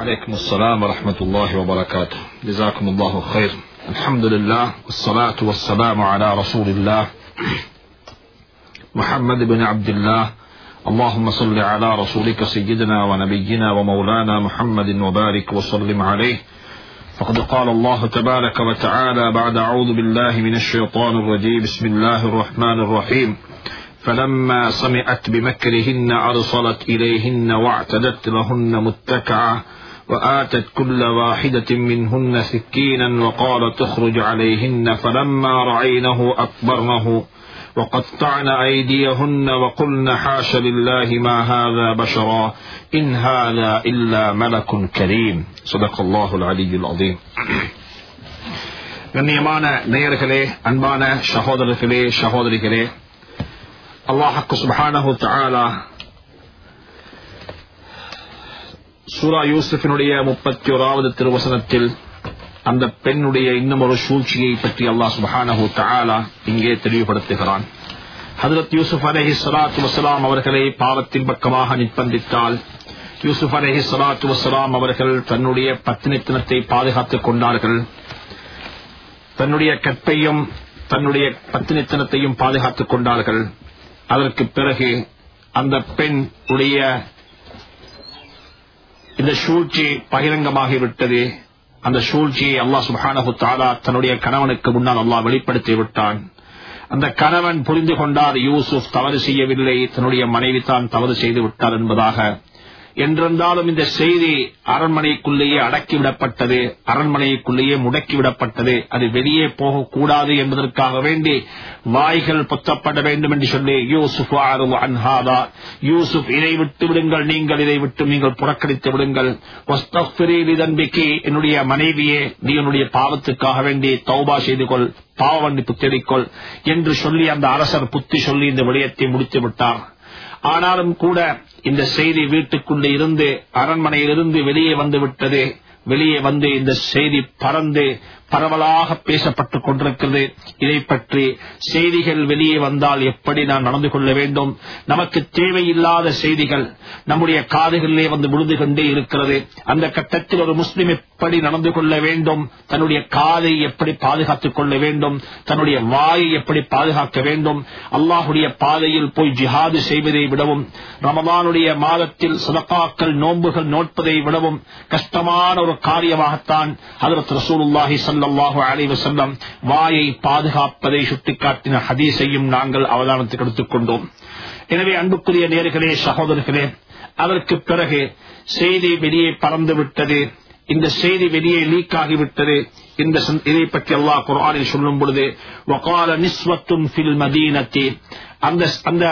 عليكم السلام ورحمة الله وبركاته جزاكم الله خير الحمد لله والصلاة والسلام على رسول الله محمد بن عبد الله اللهم صل على رسولك سيدنا ونبينا ومولانا محمد وبارك وسلم عليه فقد قال الله تبارك وتعالى بعد أعوذ بالله من الشيطان الرجيم بسم الله الرحمن الرحيم فلما سمعت بمكرهن أرسلت إليهن واعتدت لهن متكعة وآتت كل واحدة منهن سكينا وقالت اخرج عليهن فلما رعينه أكبرنه وقطعن أيديهن وقلن حاش لله ما هذا بشرا إن هذا إلا ملك كريم صدق الله العلي العظيم கண்ணியமான நேயர்களே அன்பான சகோதரர்களே சகோதரிகளே அல்லாஹக்கு சுபஹானஹு தஆலா சூரா யூசுஃபினுடைய முப்பத்தி ஓராவது திருவசனத்தில் அந்த பெண்ணுடைய இன்னும் ஒரு சூழ்ச்சியை பற்றி அல்லாஹ் சுபஹானஹு தஆலா இங்கே தெளிவுபடுத்துகிறான் ஹதரத் யூசுப் அலஹி சலாத்து வசலாம் அவர்களை பாவத்தின் பக்கமாக நிர்பந்தித்தால் யூசுப் அலஹி சலாத்து வசலாம் அவர்கள் தன்னுடைய பத்தினித்தனத்தை பாதுகாத்துக் கொண்டார்கள் தன்னுடைய கற்பையும் தன்னுடைய பத்தினித்தனத்தையும் பாதுகாத்துக் கொண்டார்கள் அதற்கு பிறகு அந்த பெண் உடைய இந்த சூழ்ச்சி பகிரங்கமாகிவிட்டது அந்த சூழ்ச்சியை அல்லாஹ் சுபானஹு தாலா தன்னுடைய கணவனுக்கு முன்னால் அல்லாஹ் வெளிப்படுத்தி விட்டான் அந்த கணவன் புரிந்து கொண்டார் யூசுப் தவறு செய்யவில்லை தன்னுடைய மனைவி தான் தவறு செய்து விட்டார் என்பதாக என்றிருந்தாலும் இந்த செய்தி அரண்மனைக்குள்ளேயே அடக்கிவிடப்பட்டது அரண்மனைக்குள்ளேயே முடக்கிவிடப்பட்டது அது வெளியே போகக்கூடாது என்பதற்காக வேண்டி வாய்கள் பொத்தப்பட வேண்டும் என்று சொல்லி யூசுப் அன்ஹாதா யூசுப் இதை விட்டு விடுங்கள் நீங்கள் இதை விட்டு நீங்கள் புறக்கணித்து விடுங்கள் இதன்பிக்கு என்னுடைய மனைவியே நீ என்னுடைய பாவத்துக்காக வேண்டி தௌபா செய்து கொள் பாவமன்னிப்பு தேடிக்கொள் என்று சொல்லி அந்த அரசர் புத்தி சொல்லி இந்த விடயத்தை முடித்து விட்டார் ஆனாலும் கூட இந்த செய்தி வீட்டுக்குள்ளே இருந்து அரண்மனையிலிருந்து வெளியே வந்து விட்டது வெளியே வந்து இந்த செய்தி பறந்து பரவலாக பேசப்பட்டுக் கொண்டிருக்கிறது இதை பற்றி செய்திகள் வெளியே வந்தால் எப்படி நான் நடந்து கொள்ள வேண்டும் நமக்கு தேவையில்லாத செய்திகள் நம்முடைய காதுகளிலே வந்து விழுந்து கொண்டே இருக்கிறது அந்த கட்டத்தில் ஒரு முஸ்லிம் எப்படி நடந்து கொள்ள வேண்டும் தன்னுடைய காதை எப்படி பாதுகாத்துக் கொள்ள வேண்டும் தன்னுடைய வாயை எப்படி பாதுகாக்க வேண்டும் அல்லாஹுடைய பாதையில் போய் ஜிஹாது செய்வதை விடவும் ரமதானுடைய மாதத்தில் சதப்பாக்கள் நோன்புகள் நோட்பதை விடவும் கஷ்டமான ஒரு காரியமாகத்தான் அதற்கு ரசூலுல்லாஹி சல்லாஹு அலி வசல்லம் வாயை பாதுகாப்பதை சுட்டிக்காட்டின ஹதீஸையும் நாங்கள் அவதானத்துக்கு எடுத்துக் கொண்டோம் எனவே அன்புக்குரிய நேர்களே சகோதரர்களே அதற்கு பிறகு செய்தி வெளியே பறந்து விட்டது இந்த செய்தி வெளியே லீக் ஆகிவிட்டது இந்த இதை பற்றி அல்லாஹ் குரானில் சொல்லும் பொழுது வகால நிஸ்வத்தும் ஃபில் மதீனத்தி அந்த அந்த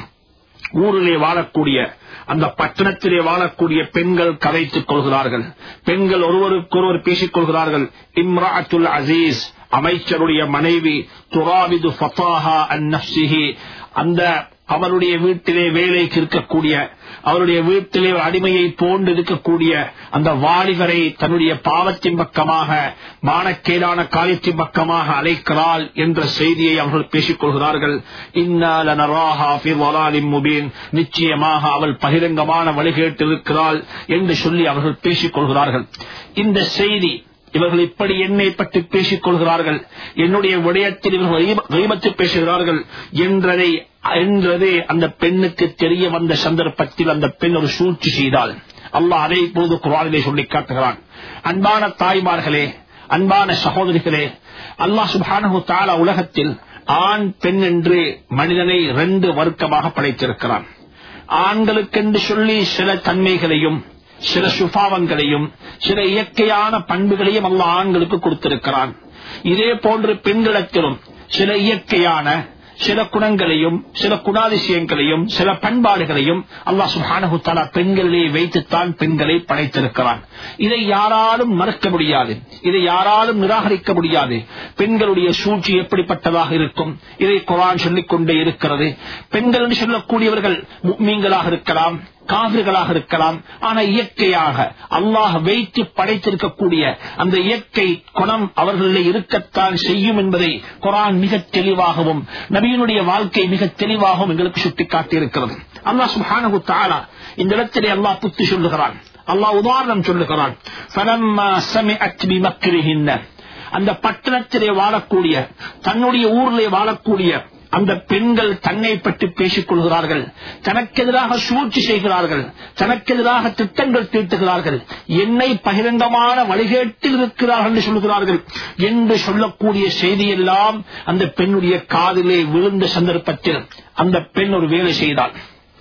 ஊரிலே வாழக்கூடிய அந்த பட்டணத்திலே வாழக்கூடிய பெண்கள் கதைத்துக் கொள்கிறார்கள் பெண்கள் ஒருவருக்கொருவர் பேசிக் கொள்கிறார்கள் இம்ராத்துல் அசீஸ் அமைச்சருடைய மனைவி துராவிது ஃபத்தாஹா அன் நப்சிஹி அந்த அவருடைய வீட்டிலே வேலைக்கு இருக்கக்கூடிய அவருடைய வீட்டிலே அடிமையை போன்று இருக்கக்கூடிய அந்த வாலிபரை தன்னுடைய பாவத்தின் பக்கமாக மானக்கேடான காரியத்தின் பக்கமாக அழைக்கிறாள் என்ற செய்தியை அவர்கள் பேசிக் கொள்கிறார்கள் முபீன் நிச்சயமாக அவள் பகிரங்கமான வழிகேட்டிருக்கிறாள் என்று சொல்லி அவர்கள் பேசிக் கொள்கிறார்கள் இந்த செய்தி இவர்கள் இப்படி என்னை பற்றி பேசிக் கொள்கிறார்கள் என்னுடைய விடயத்தில் இவர்கள் வைமத்து பேசுகிறார்கள் என்றதை என்றதே அந்த பெண்ணுக்கு தெரிய வந்த சந்தர்ப்பத்தில் அந்த பெண் ஒரு சூழ்ச்சி செய்தால் அல்லாஹ் அதை போது குரானிலே சொல்லி காட்டுகிறான் அன்பான தாய்மார்களே அன்பான சகோதரிகளே அல்லாஹ் சுபானு தாலா உலகத்தில் ஆண் பெண் என்று மனிதனை ரெண்டு வர்க்கமாக படைத்திருக்கிறான் ஆண்களுக்கென்று சொல்லி சில தன்மைகளையும் சில சுபாவங்களையும் சில இயற்கையான பண்புகளையும் அல்ல ஆண்களுக்கு கொடுத்திருக்கிறான் இதே போன்று பெண்களிடத்திலும் சில இயற்கையான சில குணங்களையும் சில குணாதிசயங்களையும் சில பண்பாடுகளையும் அல்லா சுஹானு தாலா பெண்களிலே வைத்துத்தான் பெண்களை படைத்திருக்கிறான் இதை யாராலும் மறுக்க முடியாது இதை யாராலும் நிராகரிக்க முடியாது பெண்களுடைய சூழ்ச்சி எப்படிப்பட்டதாக இருக்கும் இதை குரான் சொல்லிக் கொண்டே இருக்கிறது பெண்கள் என்று சொல்லக்கூடியவர்கள் மீன்களாக இருக்கலாம் காவிர்களாக இருக்கலாம் ஆனா இயற்கையாக அல்லாஹ் வைத்து படைத்திருக்கக்கூடிய அந்த இயற்கை குணம் அவர்களில் இருக்கத்தான் செய்யும் என்பதை குரான் மிக தெளிவாகவும் நபியினுடைய வாழ்க்கை மிக தெளிவாகவும் எங்களுக்கு சுட்டிக்காட்டி இருக்கிறது அல்லாஹ் சுஹானு தாலா இந்த இடத்திலே அல்லாஹ் புத்தி சொல்லுகிறான் அல்லாஹ் உதாரணம் சொல்லுகிறான் فَلَمَّا سَمِعَتْ بِمَكْرِهِنَّ அந்த பட்டணத்திலே வாழக்கூடிய தன்னுடைய ஊரிலே வாழக்கூடிய அந்த பெண்கள் தன்னை பற்றி பேசிக் கொள்கிறார்கள் தனக்கு எதிராக சூழ்ச்சி செய்கிறார்கள் தனக்கு எதிராக திட்டங்கள் தீட்டுகிறார்கள் என்னை பகிரங்கமான வழிகேட்டில் இருக்கிறார்கள் என்று சொல்கிறார்கள் என்று சொல்லக்கூடிய செய்தியெல்லாம் அந்த பெண்ணுடைய காதிலே விழுந்த சந்தர்ப்பத்தில் அந்த பெண் ஒரு வேலை செய்தாள்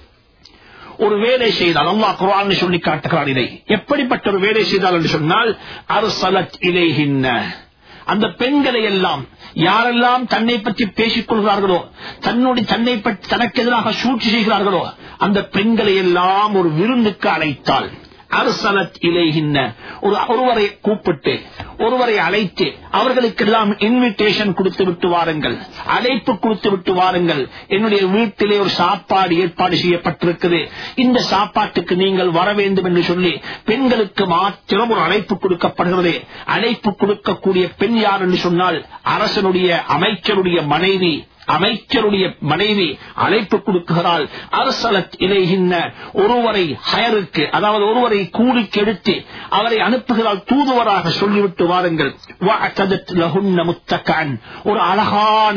ஒரு வேலை செய்தால் அல்லாஹ் குரான் சொல்லி காட்டுகிறார் இதை எப்படிப்பட்ட ஒரு வேலை செய்தால் என்று சொன்னால் அரசலத் இலேகின்ன அந்த பெண்களை எல்லாம் யாரெல்லாம் தன்னை பற்றி பேசிக் கொள்கிறார்களோ தன்னுடைய தன்னை பற்றி தனக்கு எதிராக சூழ்ச்சி செய்கிறார்களோ அந்த பெண்களை எல்லாம் ஒரு விருந்துக்கு அழைத்தாள் அரசலத் இலேகின்ன ஒரு ஒருவரை கூப்பிட்டு ஒருவரை அழைத்து அவர்களுக்கெல்லாம் இன்விடேஷன் கொடுத்து விட்டு வாருங்கள் அழைப்பு கொடுத்து விட்டு வாருங்கள் என்னுடைய வீட்டிலே ஒரு சாப்பாடு ஏற்பாடு செய்யப்பட்டிருக்குது இந்த சாப்பாட்டுக்கு நீங்கள் வர வேண்டும் என்று சொல்லி பெண்களுக்கு மாத்திரம் ஒரு அழைப்பு கொடுக்கப்படுகிறது அழைப்பு கொடுக்கக்கூடிய பெண் யார் என்று சொன்னால் அரசனுடைய அமைச்சருடைய மனைவி அமைச்சருடைய மனைவி அழைப்பு கொடுக்குகிறாள் அரசலத் இலைகின்ற ஒருவரை ஹயருக்கு அதாவது ஒருவரை கூலிக்கு எடுத்து அவரை அனுப்புகிறாள் தூதுவராக சொல்லிவிட்டு வாருங்கள் வஅதத் லஹுன்ன முத்தகன். ஒரு அழகான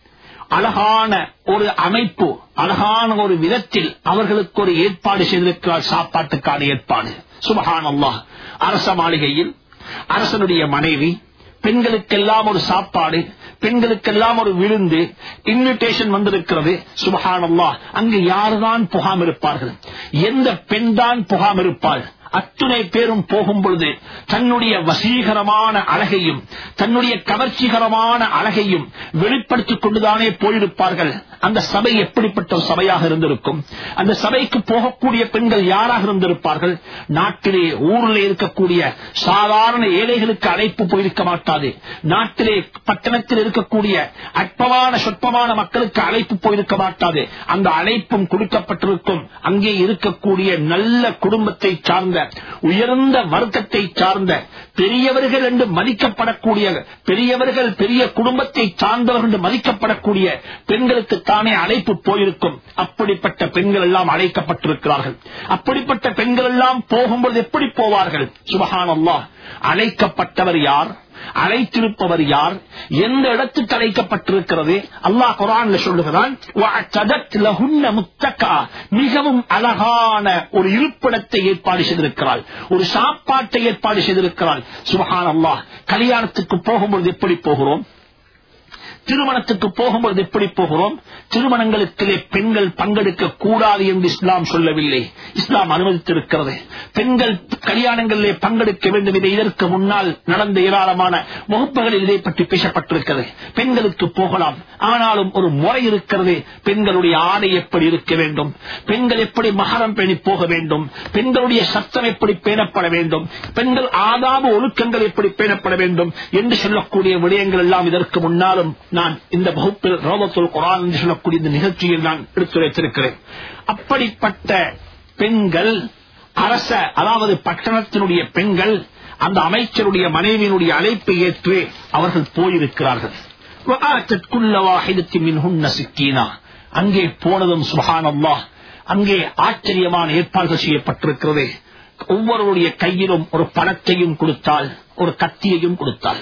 அழகான ஒரு அமைப்பு அழகான ஒரு விதத்தில் அவர்களுக்கு ஒரு ஏற்பாடு செய்திருக்கிறார் சாப்பாட்டுக்கான ஏற்பாடு சுபஹான் அல்லாஹ் அரச மாளிகையில் அரசனுடைய மனைவி பெண்களுக்கெல்லாம் ஒரு சாப்பாடு பெண்களுக்கெல்லாம் ஒரு விருந்து இன்விடேஷன் வந்திருக்கிறது சுபஹானல்லா அங்கு யாருதான் புகாம் இருப்பார்கள் எந்த பெண் தான் புகாம் இருப்பாள் அத்துணை பேரும் போகும் பொழுது தன்னுடைய வசீகரமான அழகையும் தன்னுடைய கவர்ச்சிகரமான அழகையும் வெளிப்படுத்திக் கொண்டுதானே போயிருப்பார்கள் அந்த சபை எப்படிப்பட்ட ஒரு சபையாக இருந்திருக்கும் அந்த சபைக்கு போகக்கூடிய பெண்கள் யாராக இருந்திருப்பார்கள் நாட்டிலே ஊரில் இருக்கக்கூடிய சாதாரண ஏழைகளுக்கு அழைப்பு போயிருக்க மாட்டாது நாட்டிலே பட்டணத்தில் இருக்கக்கூடிய அற்பமான சொற்பமான மக்களுக்கு அழைப்பு போயிருக்க மாட்டாது அந்த அழைப்பும் கொடுக்கப்பட்டிருக்கும் அங்கே இருக்கக்கூடிய நல்ல குடும்பத்தை சார்ந்த உயர்ந்த வர்க்கத்தை சார்ந்த பெரியவர்கள் என்று மதிக்கப்படக்கூடிய பெரியவர்கள் பெரிய குடும்பத்தை சார்ந்தவர்கள் என்று மதிக்கப்படக்கூடிய பெண்களுக்கு தானே அழைப்பு போயிருக்கும் அப்படிப்பட்ட பெண்கள் எல்லாம் அழைக்கப்பட்டிருக்கிறார்கள் அப்படிப்பட்ட பெண்கள் எல்லாம் போகும்போது எப்படி போவார்கள் சுபஹானல்லாஹ் அழைக்கப்பட்டவர் யார் அழைத்திருப்பவர் யார் எந்த இடத்துக்கு அழைக்கப்பட்டிருக்கிறது அல்லாஹ் குரான் சொல்லுகிறான் "வஅத்ததத் லஹுன்ன முத்தகா." மிகவும் அழகான ஒரு இருப்பிடத்தை ஏற்பாடு செய்திருக்கிறாள் ஒரு சாப்பாட்டை ஏற்பாடு செய்திருக்கிறாள் சுபஹான் அல்லாஹ் கல்யாணத்துக்கு போகும்போது எப்படி போகிறோம் திருமணத்துக்கு போகும்போது எப்படி போகிறோம் திருமணங்களுக்கிலே பெண்கள் பங்கெடுக்க கூடாது என்று இஸ்லாம் சொல்லவில்லை இஸ்லாம் அனுமதித்திருக்கிறது பெண்கள் கல்யாணங்களிலே பங்கெடுக்க வேண்டும் இதை இதற்கு முன்னால் நடந்த ஏராளமான வகுப்புகளில் இதை பற்றி பேசப்பட்டிருக்கிறது பெண்களுக்கு போகலாம் ஆனாலும் ஒரு முறை இருக்கிறது பெண்களுடைய ஆடை எப்படி இருக்க வேண்டும் பெண்கள் எப்படி மகரம் பேணி போக வேண்டும் பெண்களுடைய சத்தம் எப்படி பேணப்பட வேண்டும் பெண்கள் ஆதாப ஒழுக்கங்கள் எப்படி பேணப்பட வேண்டும் என்று சொல்லக்கூடிய விடயங்கள் எல்லாம் இதற்கு முன்னாலும் நான் இந்த வகுப்பில் ரோபத்துல் குரான் என்று சொல்லக்கூடிய இந்த நிகழ்ச்சியில் நான் எடுத்துரைத்திருக்கிறேன் அப்படிப்பட்ட பெண்கள் அரச அதாவது பட்டணத்தினுடைய பெண்கள் அந்த அமைச்சருடைய மனைவியினுடைய அழைப்பை ஏற்று அவர்கள் போயிருக்கிறார்கள் وآتت كل واحدة منهن سكينا. அங்கே போனதும் சுபஹானல்லாஹ் அங்கே ஆச்சரியமான ஏற்பாடுகள் செய்யப்பட்டிருக்கிறது ஒவ்வொருவருடைய கையிலும் ஒரு பணத்தையும் கொடுத்தால் ஒரு கத்தியையும் கொடுத்தாள்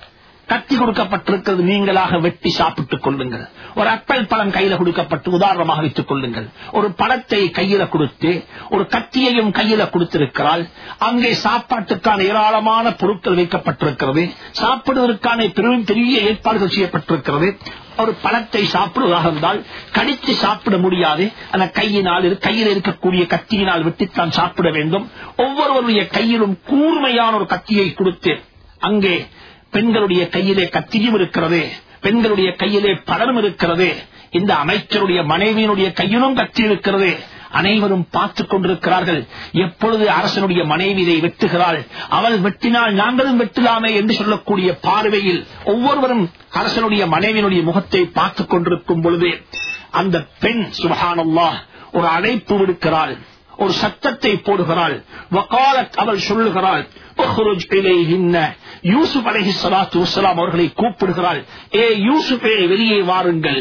கத்தி கொடுக்கப்பட்டிருக்கிறது நீங்களாக வெட்டி சாப்பிட்டுக் கொள்ளுங்கள் ஒரு அப்பல் பழம் கையில கொடுக்கப்பட்டு உதாரணமாக வைத்துக் கொள்ளுங்கள் ஒரு பழத்தை கையில கொடுத்து ஒரு கத்தியையும் கையில கொடுத்திருக்கிறாள் அங்கே சாப்பாட்டுக்கான ஏராளமான பொருட்கள் வைக்கப்பட்டிருக்கிறது சாப்பிடுவதற்கான பெரும் பெரிய ஏற்பாடுகள் செய்யப்பட்டிருக்கிறது ஒரு பழத்தை சாப்பிடுவதாக இருந்தால் கடித்து சாப்பிட முடியாது அந்த கையினால் இரு- கையில் இருக்கக்கூடிய கத்தியினால் வெட்டித்தான் சாப்பிட வேண்டும் ஒவ்வொருவருடைய கையிலும் கூர்மையான ஒரு கத்தியை கொடுத்து அங்கே பெண்களுடைய கையிலே கத்தியும் இருக்கிறது பெண்களுடைய கையிலே பலரும் இருக்கிறது இந்த அமைச்சருடைய மனைவியினுடைய கையிலும் கத்தி இருக்கிறது அனைவரும் பார்த்துக் கொண்டிருக்கிறார்கள் எப்பொழுது அரசனுடைய மனைவி இதை வெட்டுகிறாள் அவள் வெட்டினால் நாங்களும் வெட்டலாமே என்று சொல்லக்கூடிய பார்வையில் ஒவ்வொருவரும் அரசனுடைய மனைவியினுடைய முகத்தை பார்த்துக் கொண்டிருக்கும் பொழுது அந்த பெண் சுபஹானல்லாஹ் ஒரு அழைப்பு விடுக்கிறாள் ஒரு சத்தத்தை போடுகிறாள் வகாலத் அவள் சொல்லுகிறாள் "உஹ்ருஜ் இலைஹின்ன." யூசுப் அலைஹி ஸலாத்து வஸ்ஸலாம் அவர்களை கூப்பிடுகிறாள் ஏ யூசுஃபே வெளியே வாருங்கள்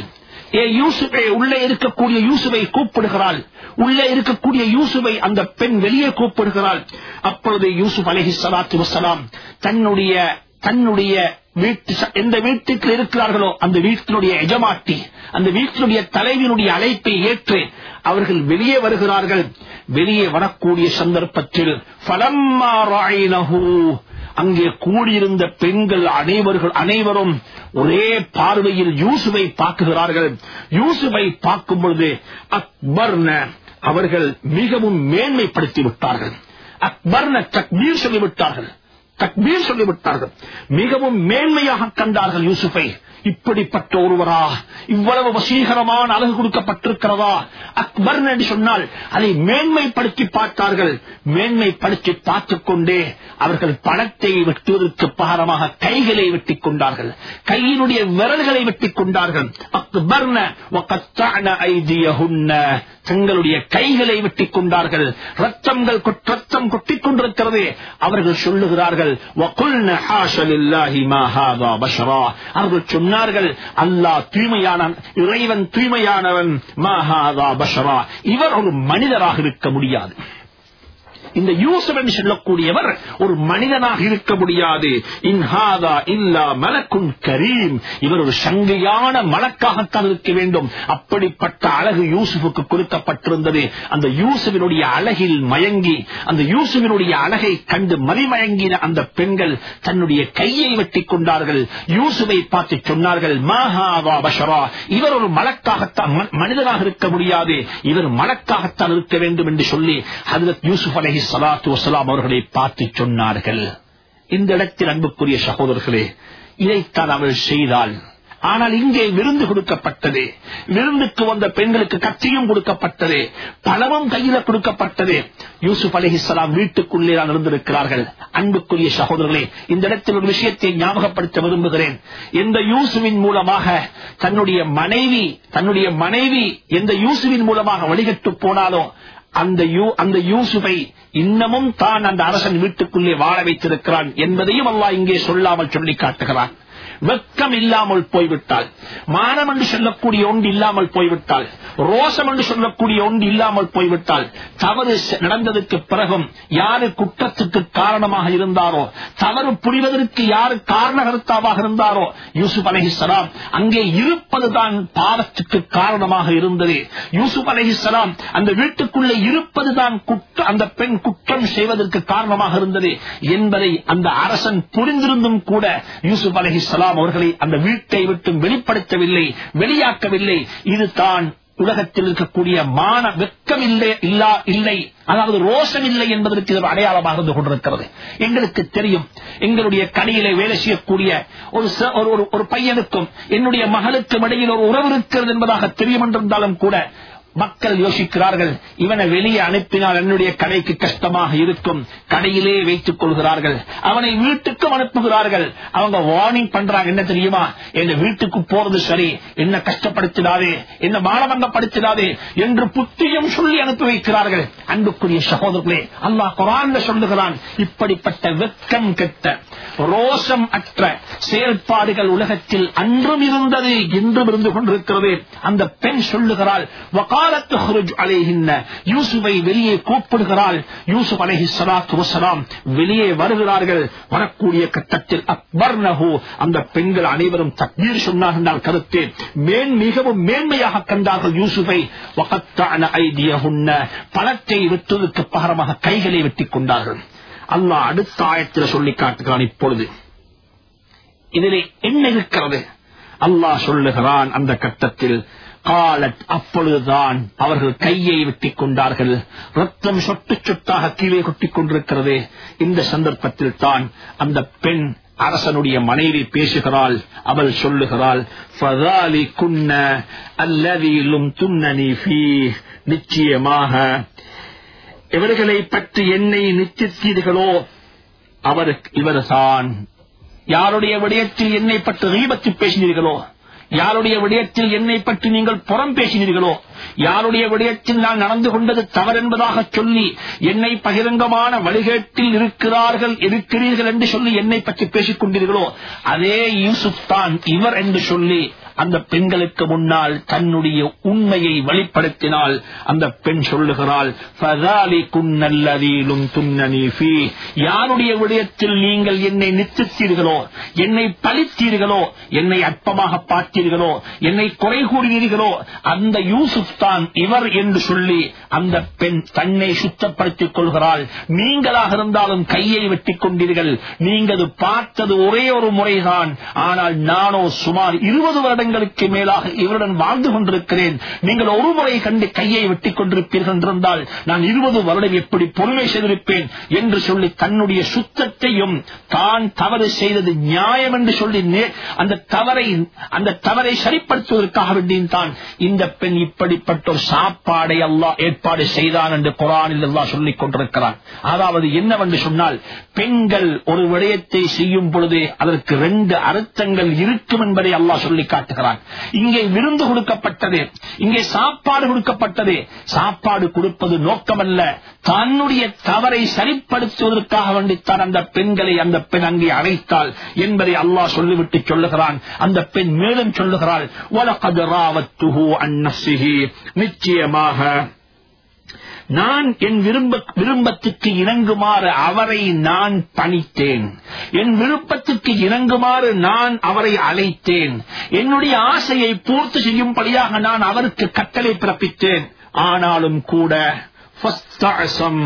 ஏ யூசுஃபே உள்ளே இருக்கக்கூடிய யூசுவை கூப்பிடுகிறாள் உள்ளே இருக்கக்கூடிய யூசுவை அந்த பெண் வெளியே கூப்பிடுகிறாள் அப்பொழுது யூசுப் அலஹி சலாத்து வசலாம் தன்னுடைய தன்னுடைய வீட்டு எந்த வீட்டுக்கு இருக்கிறார்களோ அந்த வீட்டினுடைய எஜமாட்டி அந்த வீட்டினுடைய தலைவியினுடைய அழைப்பை ஏற்று அவர்கள் வெளியே வருகிறார்கள் வெளியே வரக்கூடிய சந்தர்ப்பத்தில் ஃபலம்மா ராயினஹு அங்கே கூடியிருந்த பெண்கள் அனைவர்கள் அனைவரும் ஒரே பார்வையில் யூசுவை பார்க்குகிறார்கள் யூசுவை பார்க்கும் பொழுது அக்பர்ன அவர்கள் மிகவும் மேன்மைப்படுத்தி விட்டார்கள் அக்பர்ன தக்பீர் சொல்லிவிட்டார்கள் தக்பீர் சொல்லிவிட்டார்கள் மிகவும் மேன்மையாக கண்டார்கள் யூசுஃபை இப்படிப்பட்ட ஒருவரா இவ்வளவு வசீகரமான அழகு கொடுக்கப்பட்டிருக்கிறதா அக்பர் என்று சொன்னால் அதை மேன்மைப்படுத்தி பார்த்தார்கள் மேன்மைப்படுத்தி பார்த்துக் கொண்டே அவர்கள் பணத்தை வெட்டுவதற்கு பகரமாக கைகளை வெட்டிக் கொண்டார்கள் கையினுடைய விரல்களை வெட்டிக் கொண்டார்கள் அக்பர்ன தங்களுடைய கைகளை வெட்டிக் கொண்டார்கள் ரத்தங்கள் ரத்தம் கொட்டிக் கொண்டிருக்கிறது அவர்கள் சொல்லுகிறார்கள் அவர்கள் சொன்னார்கள் அல்லாஹ் தூய்மையான இறைவன் தூய்மையானவன் மஹாதா பஷரா இவர் ஒரு மனிதராக இருக்க முடியாது இந்த யூசப் என்று சொல்லக்கூடியவர் ஒரு மனிதனாக இருக்க முடியாது இன்ஹாதா இல்லா மலக்குன் கரீம் இவர் ஒரு சங்கையான மலக்காகத்தான் இருக்க வேண்டும் அப்படிப்பட்ட அழகு யூசுஃபுக்கு கொடுக்கப்பட்டிருந்தது அந்த யூசுவினுடைய அழகில் மயங்கி அந்த யூசுவினுடைய அழகை கண்டு மறிமயங்கின அந்த பெண்கள் தன்னுடைய கையை வெட்டிக் கொண்டார்கள் யூசுவை பார்த்து சொன்னார்கள் மாஹாவா பஷரா இவர் ஒரு மலக்காகத்தான் மனிதனாக இருக்க முடியாது இவர் மலக்காகத்தான் இருக்க வேண்டும் என்று சொல்லி ஹதரத் யூசுப் அலஹி சலாத்து வசலாம் அவர்களை பார்த்து சொன்னார்கள் இந்த இடத்தில் அன்புக்குரிய சகோதரர்களே இதைத்தான் அவள் செய்தாள் ஆனால் இங்கே விருந்து கொடுக்கப்பட்டது விருந்துக்கு வந்த பெண்களுக்கு கத்தியும் கொடுக்கப்பட்டது பணமும் கையில கொடுக்கப்பட்டது யூசுப் அலிஹிஸ்லாம் வீட்டுக்குள்ளே தான் இருந்திருக்கிறார்கள் அன்புக்குரிய சகோதரர்களே இந்த இடத்தில் ஒரு விஷயத்தை ஞாபகப்படுத்த விரும்புகிறேன் எந்த யூசுவின் மூலமாக தன்னுடைய மனைவி தன்னுடைய மனைவி எந்த யூசுவின் மூலமாக வழிகட்டு போனாலோ அந்த அந்த யூசுஃபை இன்னமும் தான் அந்த அரசன் வீட்டுக்குள்ளே வாழ வைத்திருக்கிறான் என்பதையும் அல்லாஹ் இங்கே சொல்லாமல் சொல்லி காட்டுகிறான் வெக்கம் இல்லாமல் போய்விட்டால் மானம் என்று சொல்லக்கூடிய ஒன்று இல்லாமல் போய்விட்டால் ரோசம் என்று சொல்லக்கூடிய ஒன்று இல்லாமல் போய்விட்டால் தவறு நடந்ததற்கு பிறகும் யாரு குற்றத்துக்கு காரணமாக இருந்தாரோ தவறு புரிவதற்கு யாரு காரணகர்த்தாவாக இருந்தாரோ யூசுப் அலஹிசலாம் அங்கே இருப்பதுதான் பாவத்துக்கு காரணமாக இருந்தது யூசுப் அலஹிசலாம் அந்த வீட்டுக்குள்ளே இருப்பதுதான் அந்த பெண் குற்றம் செய்வதற்கு காரணமாக இருந்தது என்பதை அந்த அரசன் புரிந்திருந்தும் கூட யூசுப் அலஹிசலாம் அவர்களை அந்த வீட்டை விட்டு வெளிப்படுத்தவில்லை வெளியாக்கவில்லை இதுதான் உலகத்தில் இருக்கக்கூடிய மான வெக்கம் இல்லை இல்லா இல்லை அதாவது ரோஷம் இல்லை என்பதற்கு இது ஒரு அடையாளமாக இருந்து கொண்டிருக்கிறது எங்களுக்கு தெரியும் எங்களுடைய கடையிலே வேலை செய்யக்கூடிய ஒரு ஒரு பையனுக்கும் என்னுடைய மகளுக்கும் இடையில் ஒரு உறவு இருக்கிறது என்பதாக தெரியும் என்றிருந்தாலும் கூட மக்கள் யோசிக்கிறார்கள் இவனை வெளியே அனுப்பினால் என்னுடைய கடைக்கு கஷ்டமாக இருக்கும் கடையிலே வைத்துக் கொள்கிறார்கள் அவனை வீட்டுக்கும் அனுப்புகிறார்கள் அவங்க வார்னிங் பண்றாங்க என்ன தெரியுமா என் வீட்டுக்கு போறது சரி என்ன கஷ்டப்படுத்திடாதே என்ன மானபங்கப்படுத்திடாதே என்று புத்தியும் சொல்லி அனுப்பி வைக்கிறார்கள் அன்புக்குரிய சகோதரர்களே அல்லாஹ் குரான் சொல்லுகிறான் இப்படிப்பட்ட வெக்கம் கெட்ட ரோஷம் அற்ற செயல்பாடுகள் உலகத்தில் அன்றும் இருந்தது என்றும் இருந்து கொண்டிருக்கிறது அந்த பெண் சொல்லுகிறாள் யூசுவை வெளியே கூப்பிடுகிறாள் யூசுப் அலஹி சலாத்து வசலாம் வெளியே வருகிறார்கள் வரக்கூடிய கட்டத்தில் அக்பர் நகு அந்த பெண்கள் அனைவரும் தக்பீர் சொன்னார்கள் கருத்து மேன் மிகவும் மேன்மையாக கண்டார்கள் யூசுஃபை பணத்தை வெட்டுவதற்கு பகரமாக கைகளை வெட்டிக் கொண்டார்கள் அல்லாஹ் அடுத்த ஆயத்தில் சொல்லி காட்டுகிறான் இப்பொழுது இதிலே என்ன இருக்கிறது அல்லாஹ் சொல்லுகிறான் அந்த கட்டத்தில் காலத் அப்பொழுதுதான் அவர்கள் கையை வெட்டிக் கொண்டார்கள் ரத்தம் சொட்டு சொட்டாக கீழே கொட்டிக் கொண்டிருக்கிறது இந்த சந்தர்ப்பத்தில் தான் அந்த பெண் அரசனுடைய மனைவி பேசுகிறாள் அவள் சொல்லுகிறாள் அல்லதியிலும் துண்ணனி நிச்சயமாக இவர்களை பற்றி என்னை நிச்சயித்தீர்களோ அவர் இவர்தான் யாருடைய விடயத்தில் என்னை பற்றி ரீபத்து பேசினீர்களோ யாருடைய விடயத்தில் என்னை பற்றி நீங்கள் புறம் பேசினீர்களோ யாருடைய விடயத்தில் நான் நடந்து கொண்டது தவறென்பதாக சொல்லி என்னை பகிரங்கமான வழிகேட்டில் இருக்கிறார்கள் இருக்கிறீர்கள் என்று சொல்லி என்னை பற்றி பேசிக் கொண்டீர்களோ அதே யூசுப் தான் இவர் என்று சொல்லி அந்த பெண்களுக்கு முன்னால் தன்னுடைய உண்மையை வெளிப்படுத்தினால் அந்த பெண் சொல்லுகிறாள் "ஃபதாலிகுன்னல்லதீலும் துன்னனி ஃபீ." யாருடைய விடயத்தில் நீங்கள் என்னை நித்தித்தீர்களோ என்னை பழித்தீர்களோ என்னை அற்பமாக பார்த்தீர்களோ என்னை குறை கூறினீர்களோ அந்த யூசுப் தான் இவர் என்று சொல்லி அந்த பெண் தன்னை சுத்தப்படுத்திக் கொள்கிறாள் நீங்களாக இருந்தாலும் கையை வெட்டிக் கொண்டீர்கள் நீங்கள் அது பார்த்தது ஒரே ஒரு முறைதான் ஆனால் நானோ சுமார் இருபது வருடங்களுக்கு மேலாக இவருடன் வாழ்ந்து கொண்டிருக்கிறேன் நீங்கள் ஒரு முறை கண்டு கையை வெட்டிக் கொண்டிருப்பீர்கள் என்றிருந்தால் நான் இருபது வருடம் எப்படி பொறுமை செய்திருப்பேன் என்று சொல்லி தன்னுடைய சுத்தத்தையும் தான் தவறு செய்தது நியாயம் என்று சொல்லி நே- அந்த தவறை அந்த தவறை சரிப்படுத்துவதற்காக வேண்டியும் தான் இந்த பெண் இப்படிப்பட்ட ஒரு சாப்பாடை அல்லாஹ் ஏற்பாடு செய்தான் என்று குரானில் அல்லாஹ் சொல்லிக் கொண்டிருக்கிறான் அதாவது என்னவென்று சொன்னால் பெண்கள் ஒரு விடயத்தை செய்யும் பொழுது அதற்கு ரெண்டு அர்த்தங்கள் இருக்கும் என்பதை அல்லாஹ் சொல்லி காட்டுகிறான் இங்கே விருந்து கொடுக்கப்பட்டது இங்கே சாப்பாடு கொடுக்கப்பட்டது சாப்பாடு கொடுப்பது நோக்கமல்ல தன்னுடைய தவறை சரிப்படுத்துவதற்காக வேண்டித்தான் அந்த பெண்களை அந்த பெண் அங்கே அழைத்தாள் என்பதை அல்லாஹ் சொல்லிவிட்டு சொல்லுகிறான் அந்த பெண் மேலும் சொல்லுகிறாள் "வலகத் ராவத்துஹு அன் நஃப்ஸிஹி." நிச்சயமாக நான் என் விரும்ப விருப்பத்துக்கு இணங்குமாறு அவரை நான் பணித்தேன் என் விருப்பத்துக்கு இணங்குமாறு நான் அவரை அழைத்தேன் என்னுடைய ஆசையை பூர்த்தி செய்யும்படியாக நான் அவருக்கு கட்டளை பிறப்பித்தேன் ஆனாலும் கூட ஃபஸ்தஅசம்.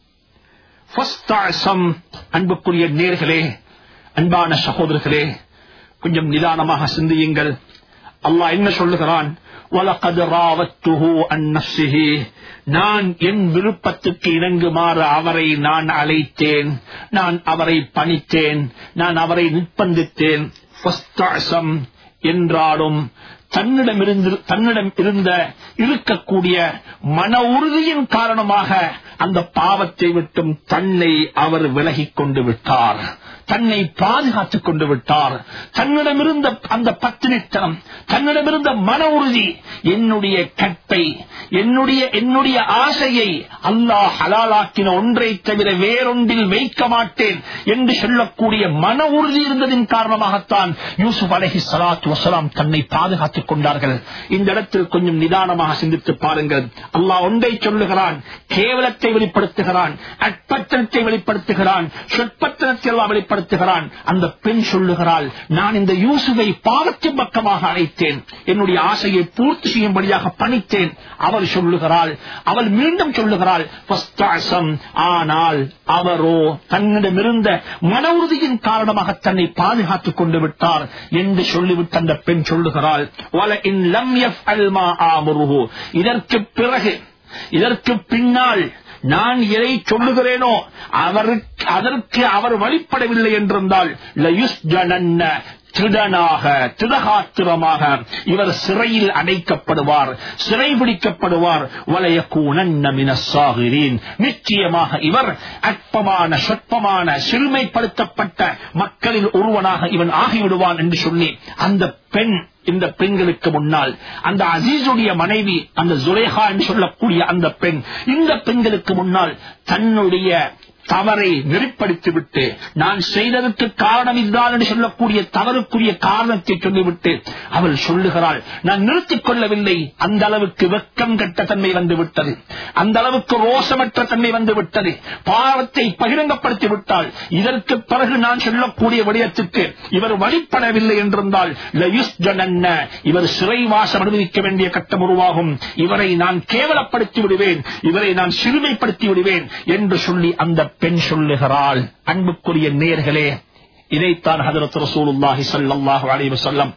ஃபஸ்தஅசம். அன்புக்குரிய நேர்களே அன்பான சகோதரர்களே கொஞ்சம் நிதானமாக சிந்தியுங்கள் அல்லாஹ் என்ன சொல்லுகிறான் وَلَقَدْ رَاوَدتُّهُ عَن نَفْسِهِ நான் என் விருப்பத்துக்கு இணங்குமாறு அவரை நான் அழைத்தேன் நான் அவரை பணித்தேன் நான் அவரை நிர்பந்தித்தேன் ஃபஸ்தஅசம் என்றாலும் தன்னிடமிருந்து தன்னிடம் இருந்த இருக்கக்கூடிய மன உறுதியின் காரணமாக அந்த பாவத்தை விட்டும் தன்னை அவர் விலகிக் கொண்டு விட்டார் தன்னை பாதுகாத்துக் கொண்டு விட்டார் தன்னிடமிருந்த அந்த பத்தினித்தனம் தன்னிடமிருந்த மன உறுதி என்னுடைய கற்பை என்னுடைய என்னுடைய ஆசையை அல்லாஹ் ஹலாலாக்கின ஒன்றை தவிர வேறொன்றில் வைக்க மாட்டேன் என்று சொல்லக்கூடிய மன உறுதி இருந்ததின் காரணமாகத்தான் யூசுப் அலஹி சலாத்து வசலாம் தன்னை பாதுகாத்துக் கொண்டார்கள் இந்த இடத்தில் கொஞ்சம் நிதானமாக சிந்தித்து பாருங்கள் அல்லாஹ் ஒன்றை சொல்லுகிறான் கேவலத்தை வெளிப்படுத்துகிறான் அற்பத்தனத்தை வெளிப்படுத்துகிறான் சொற்பத்தனத்தை எல்லாம் வெளிப்படுத்துகிறான் அந்த பெண் சொல்லுகிறாள் நான் இந்த யூசுவை பாவத்தின் பக்கமாக அழைத்தேன் என்னுடைய ஆசையை பூர்த்தி செய்யும்படியாக பணித்தேன் அவள் சொல்லுகிறாள் அவள் மீண்டும் சொல்லுகிறாள் "ஃபஸ்தஅசம்." ஆனால் அவரோ தன்னிடமிருந்த மன உறுதியின் காரணமாக தன்னை பாதுகாத்துக் கொண்டு விட்டார் என்று சொல்லிவிட்டு அந்த பெண் சொல்லுகிறாள் "வலஇன் லம் யஃப்அல் மா ஆமுருஹு." இதற்கு பிறகு இதற்கு பின்னால் நான் எதை சொல்லுகிறேனோ அவருக்கு அதற்கு அவர் வழிபடவில்லை என்றிருந்தால் லயுஸ்ஜனன்ன திருடனாக திடகாத்திரமாக இவர் சிறையில் அடைக்கப்படுவார் சிறை பிடிக்கப்படுவார் வலையக்கூனன் நிச்சயமாக இவர் அற்பமான சொற்பமான சிறுமைப்படுத்தப்பட்ட மக்களில் ஒருவனாக இவன் ஆகிவிடுவான் என்று சொல்லி அந்த பெண் இந்த பெண்களுக்கு முன்னால் அந்த அசீசுடைய மனைவி அந்த ஜுலேஹா என்று சொல்லக்கூடிய அந்த பெண் இந்த பெண்களுக்கு முன்னால் தன்னுடைய தவறை நெறிப்படுத்திவிட்டு நான் செய்ததற்கு காரணம் இதுதான் என்று சொல்லக்கூடிய தவறுக்குரிய காரணத்தை சொல்லிவிட்டு அவள் சொல்லுகிறாள் நான் நிறுத்திக் கொள்ளவில்லை அந்த அளவுக்கு வெக்கம் கெட்ட தன்மை வந்து விட்டது அந்த அளவுக்கு ரோசமற்ற தன்மை வந்து விட்டது பாவத்தை பகிரங்கப்படுத்தி விட்டால் இதற்கு பிறகு நான் சொல்லக்கூடிய விடயத்துக்கு இவர் வழிபடவில்லை என்றிருந்தால் லயுஸ்ஜனன்ன, இவர் சிறைவாசம் அனுபவிக்க வேண்டிய கட்டம் உருவாகும் இவரை நான் கேவலப்படுத்தி விடுவேன் இவரை நான் சிறுமைப்படுத்தி விடுவேன் என்று சொல்லி அந்த பெண் சொல்லுகிறாள் அன்புக்குரிய நேர்களே இதைத்தான் ஹதரத் ரசூலுல்லாஹி ஸல்லல்லாஹு அலைஹி வஸல்லம்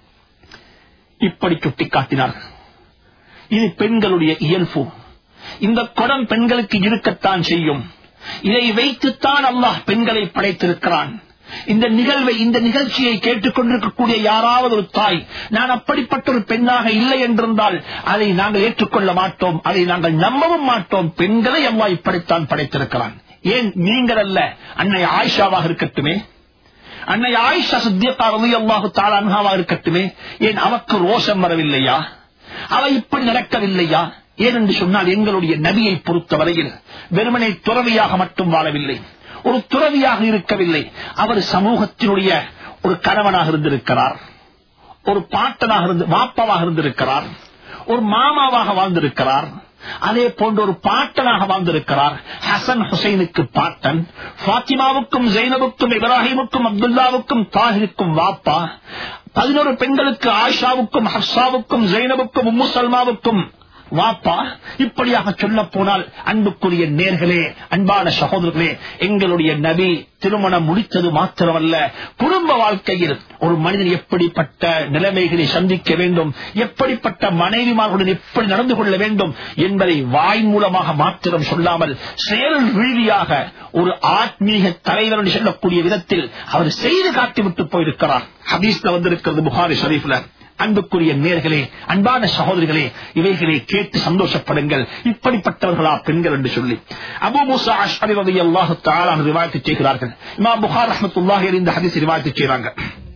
இப்படி சுட்டிக்காட்டினார்கள் இது பெண்களுடைய இயல்பு இந்த குடம் பெண்களுக்கு இருக்கத்தான் செய்யும் இதை வைத்துத்தான் அல்லாஹ் பெண்களை படைத்திருக்கிறான் இந்த நிகழ்வை இந்த நிகழ்ச்சியை கேட்டுக் கொண்டிருக்கக்கூடிய யாராவது ஒரு தாய் நான் அப்படிப்பட்ட ஒரு பெண்ணாக இல்லை என்றிருந்தால் அதை நாங்கள் ஏற்றுக்கொள்ள மாட்டோம் அதை நாங்கள் நம்பவும் மாட்டோம் பெண்களை அல்லாஹ் இப்படித்தான் படைத்திருக்கிறான் ஏன் நீங்கள் அல்ல அன்னை ஆயிஷாவாக இருக்கட்டுமே அன்னை ஆயிஷா சித்தியக்கா ரவி அல்லாஹு தாளான்ஹாவா இருக்கட்டுமே ஏன் அவக்கு ரோஷம் வரவில்லையா அவ இப்படி நடக்கவில்லையா ஏனென்று சொன்னால் எங்களுடைய நபியை பொறுத்தவரையில் வெறுமனை துறவியாக மட்டும் வாழவில்லை ஒரு துறவியாக இருக்கவில்லை அவர் சமூகத்தினுடைய ஒரு கணவனாக இருந்திருக்கிறார் ஒரு பாட்டனாக இருந்து வாப்பாவாக இருந்திருக்கிறார் ஒரு மாமாவாக வாழ்ந்திருக்கிறார் அதே போன்ற ஒரு பாட்டனாக வாழ்ந்திருக்கிறார் ஹசன் ஹுசைனுக்கு பாட்டன் பாத்திமாவுக்கும் ஜெயினவுக்கும் இப்ராஹிமுக்கும் அப்துல்லாவுக்கும் தாஹிருக்கும் வாப்பா பதினோரு பெண்களுக்கு ஆஷாவுக்கும் ஹர்ஷாவுக்கும் ஜெயினவுக்கும் உம்மு சல்மாவுக்கும் வாப்பா இப்படியாக சொல்ல போனால் அன்புக்குரிய நேர்களே அன்பான சகோதரர்களே எங்களுடைய நபி திருமணம் முடித்தது மாத்திரமல்ல குடும்ப வாழ்க்கையில் ஒரு மனிதன் எப்படிப்பட்ட நிலைமைகளை சந்திக்க வேண்டும் எப்படிப்பட்ட மனைவிமார்களுடன் எப்படி நடந்து கொள்ள வேண்டும் என்பதை வாய் மூலமாக மாத்திரம் சொல்லாமல் செயல் ரீதியாக ஒரு ஆத்மீக தலைவர் என்று சொல்லக்கூடிய விதத்தில் அவர் செய்து காட்டிவிட்டு போயிருக்கிறார் ஹதீஸ்ல வந்திருக்கிறது புகாரி ஷரீஃப்ல அன்புக்குரிய நேர்களே அன்பான சகோதரிகளே இவைகளை கேட்டு சந்தோஷப்படுங்கள் இப்படிப்பட்டவர்களா பெண்கள் என்று சொல்லி அபு மூசா அஷ்அரி ரலியல்லாஹு தஆலா ரிவாயத்து செய்கிறார்கள் இமாம் புகார் ரஹ்மத்துல்லாஹி அலைஹி இந்த ஹதீஸ் ரிவாயத்து செய்றாங்க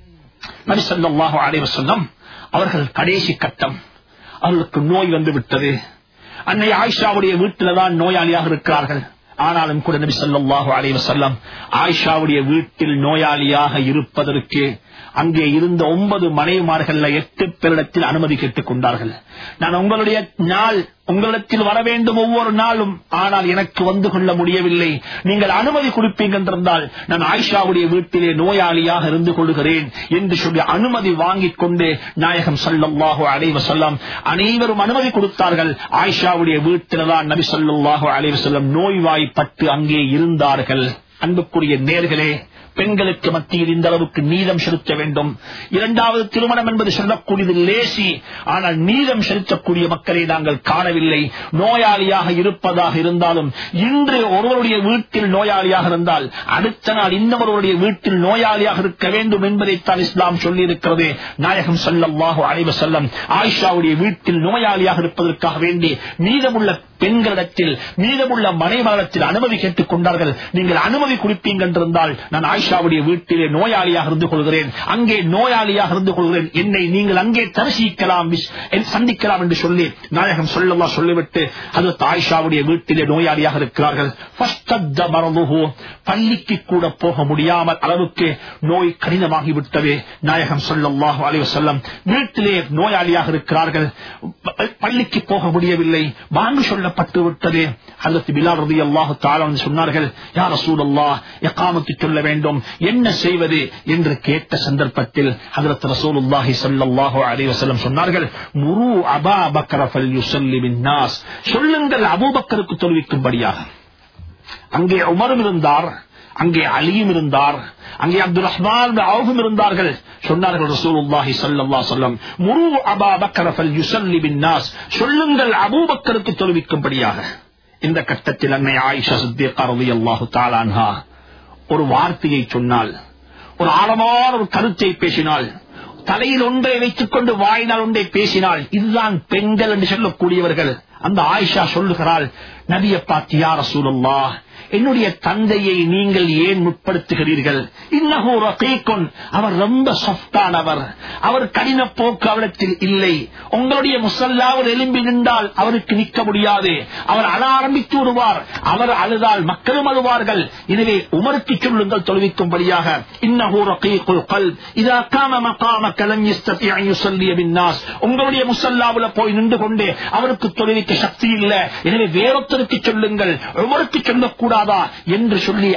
நபி ஸல்லல்லாஹு அலைஹி வஸல்லம் அவர்கள் கடைசி கட்டம் அவர்களுக்கு நோய் வந்து விட்டது அன்னை ஆயிஷாவுடைய வீட்டில்தான் நோயாளியாக இருக்கிறார்கள் ஆனாலும் கூட நபி ஸல்லல்லாஹு அலைஹி வஸல்லம் ஆயிஷாவுடைய வீட்டில் நோயாளியாக இருப்பதற்கு அங்கே இருந்த ஒன்பது மனைவிமார்கள் எட்டு பேரிடத்தில் அனுமதி கேட்டுக் கொண்டார்கள் நான் உங்களுடைய நாள் உங்களிடத்தில் வர வேண்டும் ஒவ்வொரு நாளும் ஆனால் எனக்கு வந்து கொள்ள முடியவில்லை நீங்கள் அனுமதி கொடுப்பீங்க என்றிருந்தால் நான் ஆயிஷாவுடைய வீட்டிலே நோயாளியாக இருந்து கொள்கிறேன் என்று சொல்லி அனுமதி வாங்கிக் கொண்டு நாயகம் சல்லாஹு அலைவ சொல்லாம் அனைவரும் அனுமதி கொடுத்தார்கள் ஆயிஷாவுடைய வீட்டில்தான் நபி சொல்லாஹு அலைவ செல்லம் நோய்வாய்ப்பட்டு அங்கே இருந்தார்கள் அன்புக்குரிய நேர்களே பெண்களுக்கு மத்தியில் இந்த அளவுக்கு நீதம் செலுத்த வேண்டும் இரண்டாவது திருமணம் என்பது சொல்லக்கூடியது லேசி ஆனால் நீதம் செலுத்தக்கூடிய மக்களை நாங்கள் காணவில்லை நோயாளியாக இருப்பதாக இருந்தாலும் இன்று ஒருவருடைய வீட்டில் நோயாளியாக இருந்தால் அடுத்த நாள் இன்னொருவருடைய வீட்டில் நோயாளியாக இருக்க வேண்டும் என்பதைத்தான் இஸ்லாம் சொல்லியிருக்கிறது நாயகம் சல்லாஹூ அலைவ செல்லம் ஆயிஷாவுடைய வீட்டில் நோயாளியாக இருப்பதற்காக வேண்டி மீதமுள்ள பெண்களிடத்தில் மீதமுள்ள மனைவரத்தில் அனுமதி கேட்டுக் கொண்டார்கள் நீங்கள் அனுமதி கொடுப்பீங்க என்றிருந்தால் நான் ஆயிஷாவுடைய வீட்டிலே நோயாளியாக இருந்து கொள்கிறேன் அங்கே நோயாளியாக இருந்து கொள்கிறேன் என்னை நீங்கள் அங்கே தரிசிக்கலாம் சந்திக்கலாம் என்று சொல்லி நாயகம் சொல்லவா சொல்லிவிட்டு அது ஆயிஷாவுடைய வீட்டிலே நோயாளியாக இருக்கிறார்கள் பள்ளிக்கு கூட போக முடியாமல் அளவுக்கு நோய் கடினமாகிவிட்டது நாயகம் சொல்லல்லாஹு அலைவ செல்லம் வீட்டிலே நோயாளியாக இருக்கிறார்கள் பள்ளிக்கு போக முடியவில்லை வாங்கு சொல்லப்பட்டு விட்டது அதற்கு பிலால் ரதி அல்லாஹு தாளன் சொன்னார்கள் யார் ரசூலல்லா எக்காமத்து சொல்ல வேண்டும் என்ன செய்வது என்று கேட்ட சந்தர்ப்பத்தில் அதற்கு ரசூலுல்லாஹி சல்லாஹு அலைவசல்லம் சொன்னார்கள் முரு அபா பக்கரஃபல் யுசல்லி நாஸ் சொல்லுங்கள் அபூபக்கருக்கு தொழுவிக்கும்படியாக அங்கே உமரும் இருந்தார் அங்கே அலியும் இருந்தார் அங்கே அப்துல் ரஹ்மான் அவுகும் இருந்தார்கள் சொன்னார்கள் ரசூலுல்லாஹி ஸல்லல்லாஹு அலைஹி வஸல்லம் முரு அபா பக்கர ஃபல் யுஸல்லி பின்னாஸ் சொல்லுங்கள் அபூபக்கருக்கு தொழுவிக்கும்படியாக இந்த கட்டத்தில் அன்னை ஆயிஷா சித்திகா ரலியல்லாஹு தஆலா அன்ஹா ஒரு வார்த்தையை சொன்னால் ஒரு ஆழமான ஒரு கருத்தை பேசினால் தலையில் ஒன்றை வைத்துக் கொண்டு வாயினால் ஒன்றை பேசினால் இதுதான் பெண்கள் என்று சொல்லக்கூடியவர்கள் அந்த ஆயிஷா சொல்லுகிறாள் நபிய பாத்தியா ரசூலுல்லா என்னுடைய தந்தையை நீங்கள் ஏன் முற்படுத்துகிறீர்கள் இன்னஹோ ரகீக்குன் அவர் ரொம்ப சாஃப்டானவர் அவர் கடின போக்கு அவரிடத்தில் இல்லை உங்களுடைய முசல்லாவில் எலும்பி நின்றால் அவருக்கு நிற்க முடியாது அவர் அழ ஆரம்பித்து விடுவார் அவர் அழுதால் மக்களும் அழுவார்கள் எனவே உமருக்கு சொல்லுங்கள் தொழுவிக்கும்படியாக இன்னஹோ ரகீக்குல் கல் இதா காம மகாம கலம் பின்னாஸ் உங்களுடைய முசல்லாவில் போய் நின்று கொண்டு அவருக்கு தொழுவிக்க சக்தி இல்லை எனவே வேறொத்தருக்கு சொல்லுங்கள் உமருக்கு சொல்லக்கூடாதா என்று சொல்லி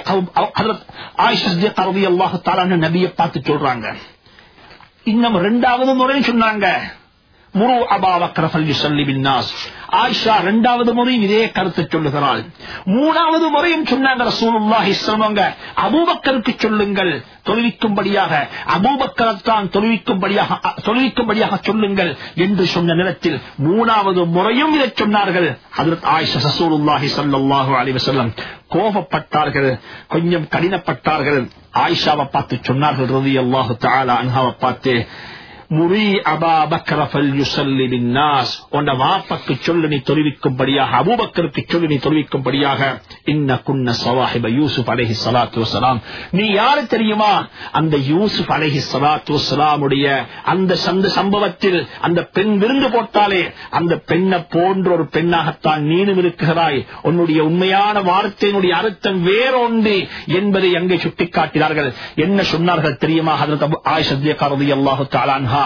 ஆயிஷா நபியை பார்த்து சொல்றாங்க இன்னும் இரண்டாவது முறை சொன்னாங்க முரு அபாவக்கரஃபல் யுசல்லி பின்னாஸ் ஆயிஷா இரண்டாவது முறையும் இதே கருத்தை சொல்லுகிறாள் மூணாவது முறையும் சொன்னாங்க ரசூலுல்லாஹி சொல்லுவாங்க அபூபக்கருக்கு சொல்லுங்கள் தொழுவிக்கும்படியாக அபூபக்கரத்தான் தொழுவிக்கும்படியாக தொழுவிக்கும்படியாக சொல்லுங்கள் என்று சொன்ன நேரத்தில் மூணாவது முறையும் இதை சொன்னார்கள் அதற்கு ஆயிஷா ரசூலுல்லாஹி ஸல்லல்லாஹு அலைஹி வஸல்லம் கோபப்பட்டார்கள் கொஞ்சம் கடினப்பட்டார்கள் ஆயிஷாவை பார்த்து சொன்னார்கள் ரலியல்லாஹு தஆலா அன்ஹாவை பார்த்து முரி அபா பக்கரஃபல் யுசல்லி பின்னாஸ் உன்ன வாப்பக்கு சொல்லு நீ தொழுவிக்கும்படியாக அபூபக்கருக்கு சொல்லு நீ தொழுவிக்கும்படியாக இன்ன குன்ன சவாஹிப யூசுப் அலைஹி ஸலாத்து வஸலாம் நீ யாரு தெரியுமா அந்த யூசுப் அலைஹி ஸலாத்து வஸலாமுடைய அந்த சந்த சம்பவத்தில் அந்த பெண் விருந்து போட்டாலே அந்த பெண்ணை போன்ற ஒரு பெண்ணாகத்தான் நீனும் இருக்கிறாய் உன்னுடைய உண்மையான வார்த்தையினுடைய அர்த்தம் வேறொன்று என்பதை அங்கே சுட்டிக்காட்டினார்கள் என்ன சொன்னார்கள் தெரியுமா ஹதரத் ஆயிஷா ரலியல்லாஹு தஆலா அன்ஹா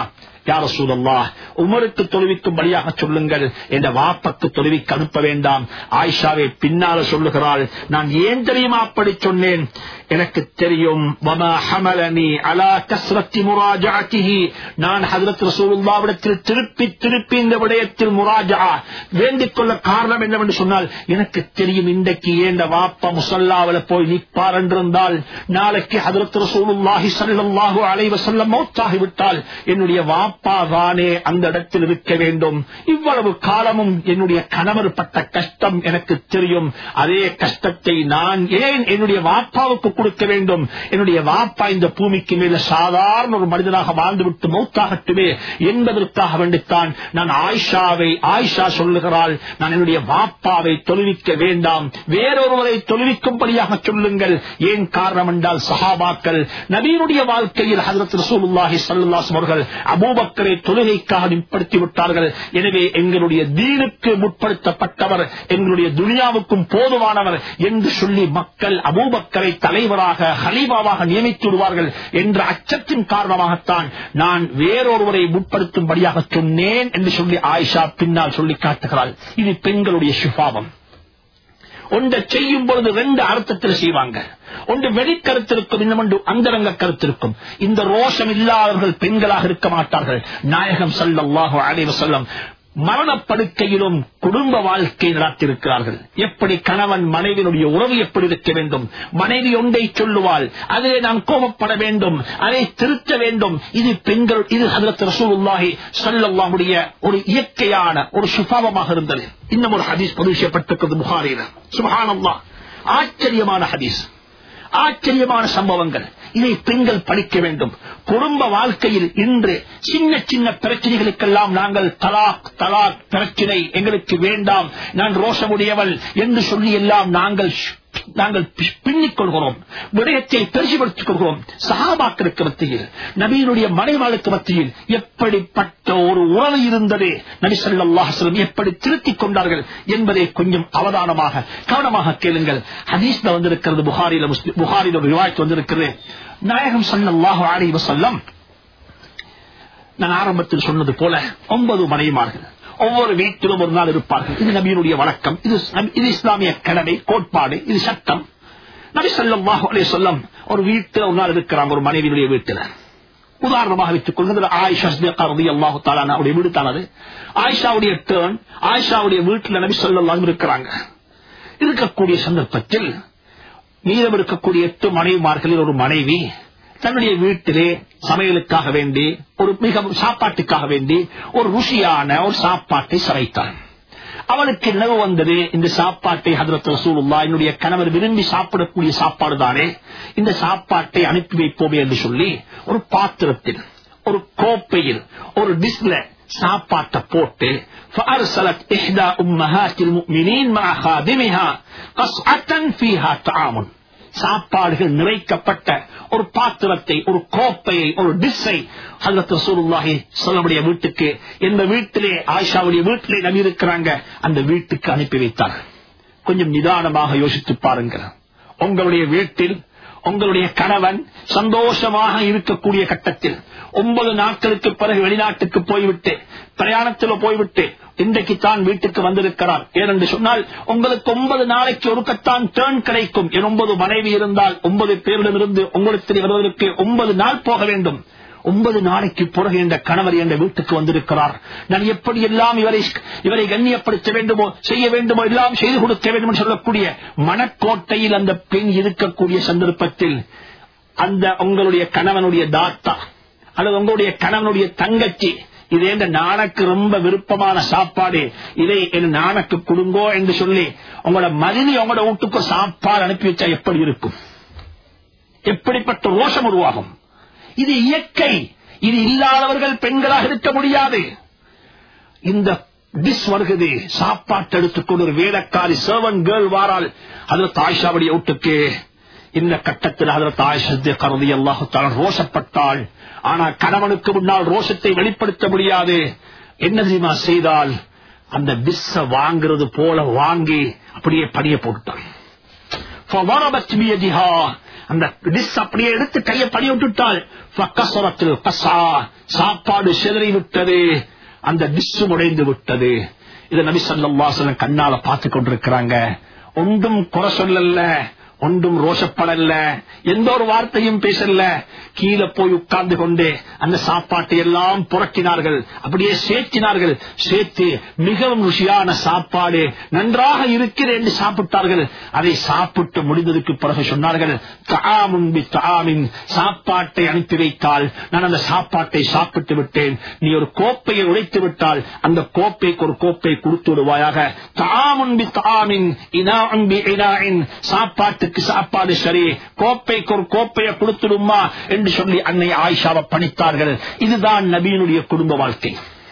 யார சூழல்லா உமருக்கு தொழுவிக்கும்படியாக சொல்லுங்கள் என்ற வாப்பக்கு தொழுவிக்கு அனுப்ப வேண்டாம் ஆயிஷாவை பின்னால சொல்லுகிறாள் நான் ஏன் தெரியுமா அப்படி சொன்னேன் எனக்கு தெரியும் வமா ஹமலனி அலா கஸ்ரத்தி முராஜாத்திஹி நான் ஹதரத் ரசூலுல்லாவிடத்தில் திருப்பி திருப்பி இந்த விடயத்தில் முராஜா வேண்டிக் கொள்ள காரணம் என்னவென்று சொன்னால் எனக்கு தெரியும் இன்றைக்கு ஏண்ட வாப்பா முசல்லாவில போய் நிற்பார் என்றிருந்தால் நாளைக்கு ஹதரத் ரசூலுல்லாஹி ஸல்லல்லாஹு அலைஹி வஸல்லம் மௌத்தாகிவிட்டால் என்னுடைய வாப்பா தானே அந்த இடத்தில் இருக்க வேண்டும் இவ்வளவு காலமும் என்னுடைய கணவர் பட்ட கஷ்டம் எனக்கு தெரியும் அதே கஷ்டத்தை நான் ஏன் என்னுடைய வாப்பாவுக்கு கொடுக்க வேண்டும் என்னுடைய வாப்பா இந்த பூமிக்கு மேல சாதாரண ஒரு மனிதனாக வாழ்ந்துவிட்டு மௌத்தாகட்டுமே என்பதற்காக வேண்டித்தான் நான் ஆயிஷாவை ஆயிஷா சொல்லுகிறாள் நான் என்னுடைய வாப்பாவை தொழுவிக்க வேண்டாம் வேறொருவரை தொழுவிக்கும்படியாக சொல்லுங்கள் ஏன் காரணம் என்றால் சஹாபாக்கள் நபீனுடைய வாழ்க்கையில் ஹதரத் ரசூலுல்லாஹி ஸல்லல்லாஹு அவர்கள் அபூபக்கரை தொழுகைக்காக நிற்படுத்தி விட்டார்கள் எனவே எங்களுடைய தீனுக்கு முற்படுத்தப்பட்டவர் எங்களுடைய துனியாவுக்கும் போதுமானவர் என்று சொல்லி மக்கள் அபூபக்கரை தலைவராக ஹலீபாவாக நியமித்து விடுவார்கள் என்ற அச்சத்தின் காரணமாகத்தான் நான் வேறொருவரை முற்படுத்தும்படியாக சொன்னேன் என்று சொல்லி ஆயிஷா பின்னால் சொல்லி காட்டுகிறாள் இது பெண்களுடைய சுபாவம் ஒன்றை செய்யும் பொழுது ரெண்டு அர்த்தத்தில் செய்வாங்க ஒன்று வெளிக்கருத்திருக்கும் இன்னொன்று அந்தரங்க கருத்திருக்கும் இந்த ரோஷம் இல்லாதவர்கள் பெண்களாக இருக்க மாட்டார்கள் நாயகம் சல்லாஹு அலைவ செல்லம் மரணப்படுக்கையிலும் குடும்ப வாழ்க்கை நடத்தியிருக்கிறார்கள் எப்படி கணவன் மனைவியினுடைய உறவு எப்படி இருக்க வேண்டும் மனைவி ஒன்றை சொல்லுவாள் அதிலே நாம் கோபப்பட வேண்டும் அதை திருத்த வேண்டும் இது பெண்கள் இது ஹதரத் ரசூலுல்லாஹி ஸல்லல்லாஹுடைய ஒரு இயற்கையான ஒரு சுபாவமாக இருந்தது இன்னும் ஒரு ஹதீஸ் பதிவு புகாரில சுபஹானல்லாஹ் ஆச்சரியமான ஹதீஸ் ஆச்சரியமான சம்பவங்கள் இதை பெண்கள் படிக்க வேண்டும் குடும்ப வாழ்க்கையில் இன்று சின்ன சின்ன பிரச்சனைகளுக்கெல்லாம் நாங்கள் தலாக் தலாக் பிரச்சனை எங்களுக்கு வேண்டாம் நான் ரோஷமுடையவள் என்று சொல்லி எல்லாம் நாங்கள் நாங்கள் பின்னிக் கொள்கிறோம் விடயத்தை பெருசுபடுத்திக் கொள்கிறோம் சகாபாக்களுக்கு மத்தியில் நபீனுடைய மனைவாளுக்கு மத்தியில் எப்படிப்பட்ட ஒரு உறவு இருந்தது நபி சொல்லாஹலம் எப்படி திருத்திக் கொண்டார்கள் என்பதை கொஞ்சம் அவதானமாக கவனமாக கேளுங்கள் ஹதீஸ்ல வந்திருக்கிறது புகாரில புகாரில ஒரு விவாய்த்து வந்திருக்கிறது நாயகம் சல்லாஹு அலி வசல்லம் நான் ஆரம்பத்தில் சொன்னது போல ஒன்பது மனைவிமார்கள் ஒவ்வொரு வீட்டிலும் ஒரு நாள் இருப்பார்கள் இது நபியினுடைய வழக்கம் இது இது இஸ்லாமிய கடமை கோட்பாடு இது சட்டம் நபி சொல்லாஹு அலே சொல்லம் ஒரு வீட்டில் ஒரு நாள் இருக்கிறாங்க ஒரு மனைவியினுடைய வீட்டில் உதாரணமாக வைத்துக் கொள்கிறது ஆயிஷா அல்லாஹு தாலாவுடைய வீடு தானது ஆயிஷாவுடைய டேர்ன் ஆயிஷாவுடைய வீட்டில் நபி சொல்லாம் இருக்கிறாங்க இருக்கக்கூடிய சந்தர்ப்பத்தில் மீதம் இருக்கக்கூடிய எட்டு மனைவிமார்களில் ஒரு மனைவி தன்னுடைய வீட்டிலே சமையலுக்காக வேண்டி ஒரு மிக சாப்பாட்டுக்காக வேண்டி ஒரு ருசியான ஒரு சாப்பாட்டை சமைத்தான் அவனுக்கு நினைவு வந்தது இந்த சாப்பாட்டை ஹதரத் ரசூலுல்லா என்னுடைய கணவர் விரும்பி சாப்பிடக்கூடிய சாப்பாடு தானே இந்த சாப்பாட்டை அனுப்பி வைப்போமே என்று சொல்லி ஒரு பாத்திரத்தில் ஒரு கோப்பையில் ஒரு டிஸ்ல சாப்பாட்டை போட்டு فأرسلت إحدى أمهات المؤمنين مع خادمها قصعة فيها طعام சாப்பாடுகள் நிறைக்கப்பட்ட ஒரு பாத்திரத்தை ஒரு கோப்பையை ஒரு டிஸ்ஸை ஹசரத் ரசூலுல்லாஹி சொல்லமுடைய வீட்டுக்கு எந்த வீட்டிலே ஆயிஷாவுடைய வீட்டிலே நம்பி இருக்கிறாங்க அந்த வீட்டுக்கு அனுப்பி வைத்தார் கொஞ்சம் நிதானமாக யோசித்து பாருங்கள் உங்களுடைய வீட்டில் உங்களுடைய கணவன் சந்தோஷமாக இருக்கக்கூடிய கட்டத்தில் ஒன்பது நாட்களுக்கு பிறகு வெளிநாட்டுக்கு போய்விட்டு பிரயாணத்தில் போய்விட்டு இன்றைக்கு தான் வீட்டுக்கு வந்திருக்கிறார் ஏனென்று சொன்னால் உங்களுக்கு ஒன்பது நாளைக்கு ஒருக்கத்தான் டேர்ன் கிடைக்கும் என் ஒன்பது மனைவி இருந்தால் ஒன்பது பேரிடமிருந்து உங்களுக்கு வருவதற்கு ஒன்பது நாள் போக வேண்டும் ஒன்பது நாளைக்கு பிறகு என்ற கணவர் என்ற வீட்டுக்கு வந்திருக்கிறார் நான் எப்படி எல்லாம் இவரை இவரை கண்ணியப்படுத்த வேண்டுமோ செய்ய வேண்டுமோ எல்லாம் செய்து கொடுக்க வேண்டும் என்று சொல்லக்கூடிய மனக்கோட்டையில் அந்த பெண் இருக்கக்கூடிய சந்தர்ப்பத்தில் அந்த உங்களுடைய கணவனுடைய தாத்தா அல்லது உங்களுடைய கணவனுடைய தங்கச்சி இது என்ற நானக்கு ரொம்ப விருப்பமான சாப்பாடு இதை என் நானக்கு கொடுங்கோ என்று சொல்லி உங்களோட மதினி உங்களோட வீட்டுக்கு சாப்பாடு அனுப்பி வச்சா எப்படி இருக்கும் எப்படிப்பட்ட ரோஷம் உருவாகும் இது இயற்கை இது இல்லாதவர்கள் பெண்களாக இருக்க முடியாது இந்த டிஸ் வருகிறது சாப்பாட்டு எடுத்துக்கொண்டு ஒரு வேலைக்காரி சர்வன் கேர்ள் வாரால் அதுல தாய்ஷாவுடைய வீட்டுக்கு இந்த கட்டத்தில் அதில் தாய்ஷத்தை கருதி அல்லாஹு ரோஷப்பட்டாள் ஆனா கணவனுக்கு முன்னால் ரோஷத்தை வெளிப்படுத்த முடியாது என்ன தெரியுமா செய்தால் அந்த டிஸ்ஸ வாங்குறது போல வாங்கி அப்படியே படிய போட்டுட்டான் அந்த டிஷ் அப்படியே எடுத்து கையை படி விட்டுட்டால் ஃபக்கஸரத்தில் கஸா. சாப்பாடு சிதறி விட்டது அந்த டிஷ் உடைந்து விட்டது இதை நபி ஸல்லல்லாஹு அலைஹி வஸல்லம் கண்ணால பார்த்து கொண்டிருக்கிறாங்க ஒன்றும் குறை சொல்லல ஒன்றும் ரோஷப்படல எந்த ஒரு வார்த்தையும் பேசல கீழே போய் உட்கார்ந்து கொண்டு அந்த சாப்பாட்டை எல்லாம் புரட்டினார்கள் அப்படியே சேர்த்தினார்கள் சேர்த்து மிகவும் ருசியான சாப்பாடு நன்றாக இருக்கிறது என்று சாப்பிட்டார்கள் அதை சாப்பிட்டு முடிந்ததுக்கு பிறகு சொன்னார்கள் தாமுன் பி தாமின் சாப்பாட்டை அனுப்பி வைத்தால் நான் அந்த சாப்பாட்டை சாப்பிட்டு விட்டேன் நீ ஒரு கோப்பையை உடைத்து விட்டால் அந்த கோப்பைக்கு ஒரு கோப்பை கொடுத்து விடுவாயாக தாமுன் பி தாமின் இனாஉன் பி இனாஇன் சாப்பாட்டுக்கு சாப்பாடு சரி கோப்பைக்கு ஒரு கோப்பையை கொடுத்துடுமா என்று சொல்லி அன்னை ஆயிஷாவை பணித்தார்கள் இதுதான் நபியினுடைய குடும்ப வாழ்க்கை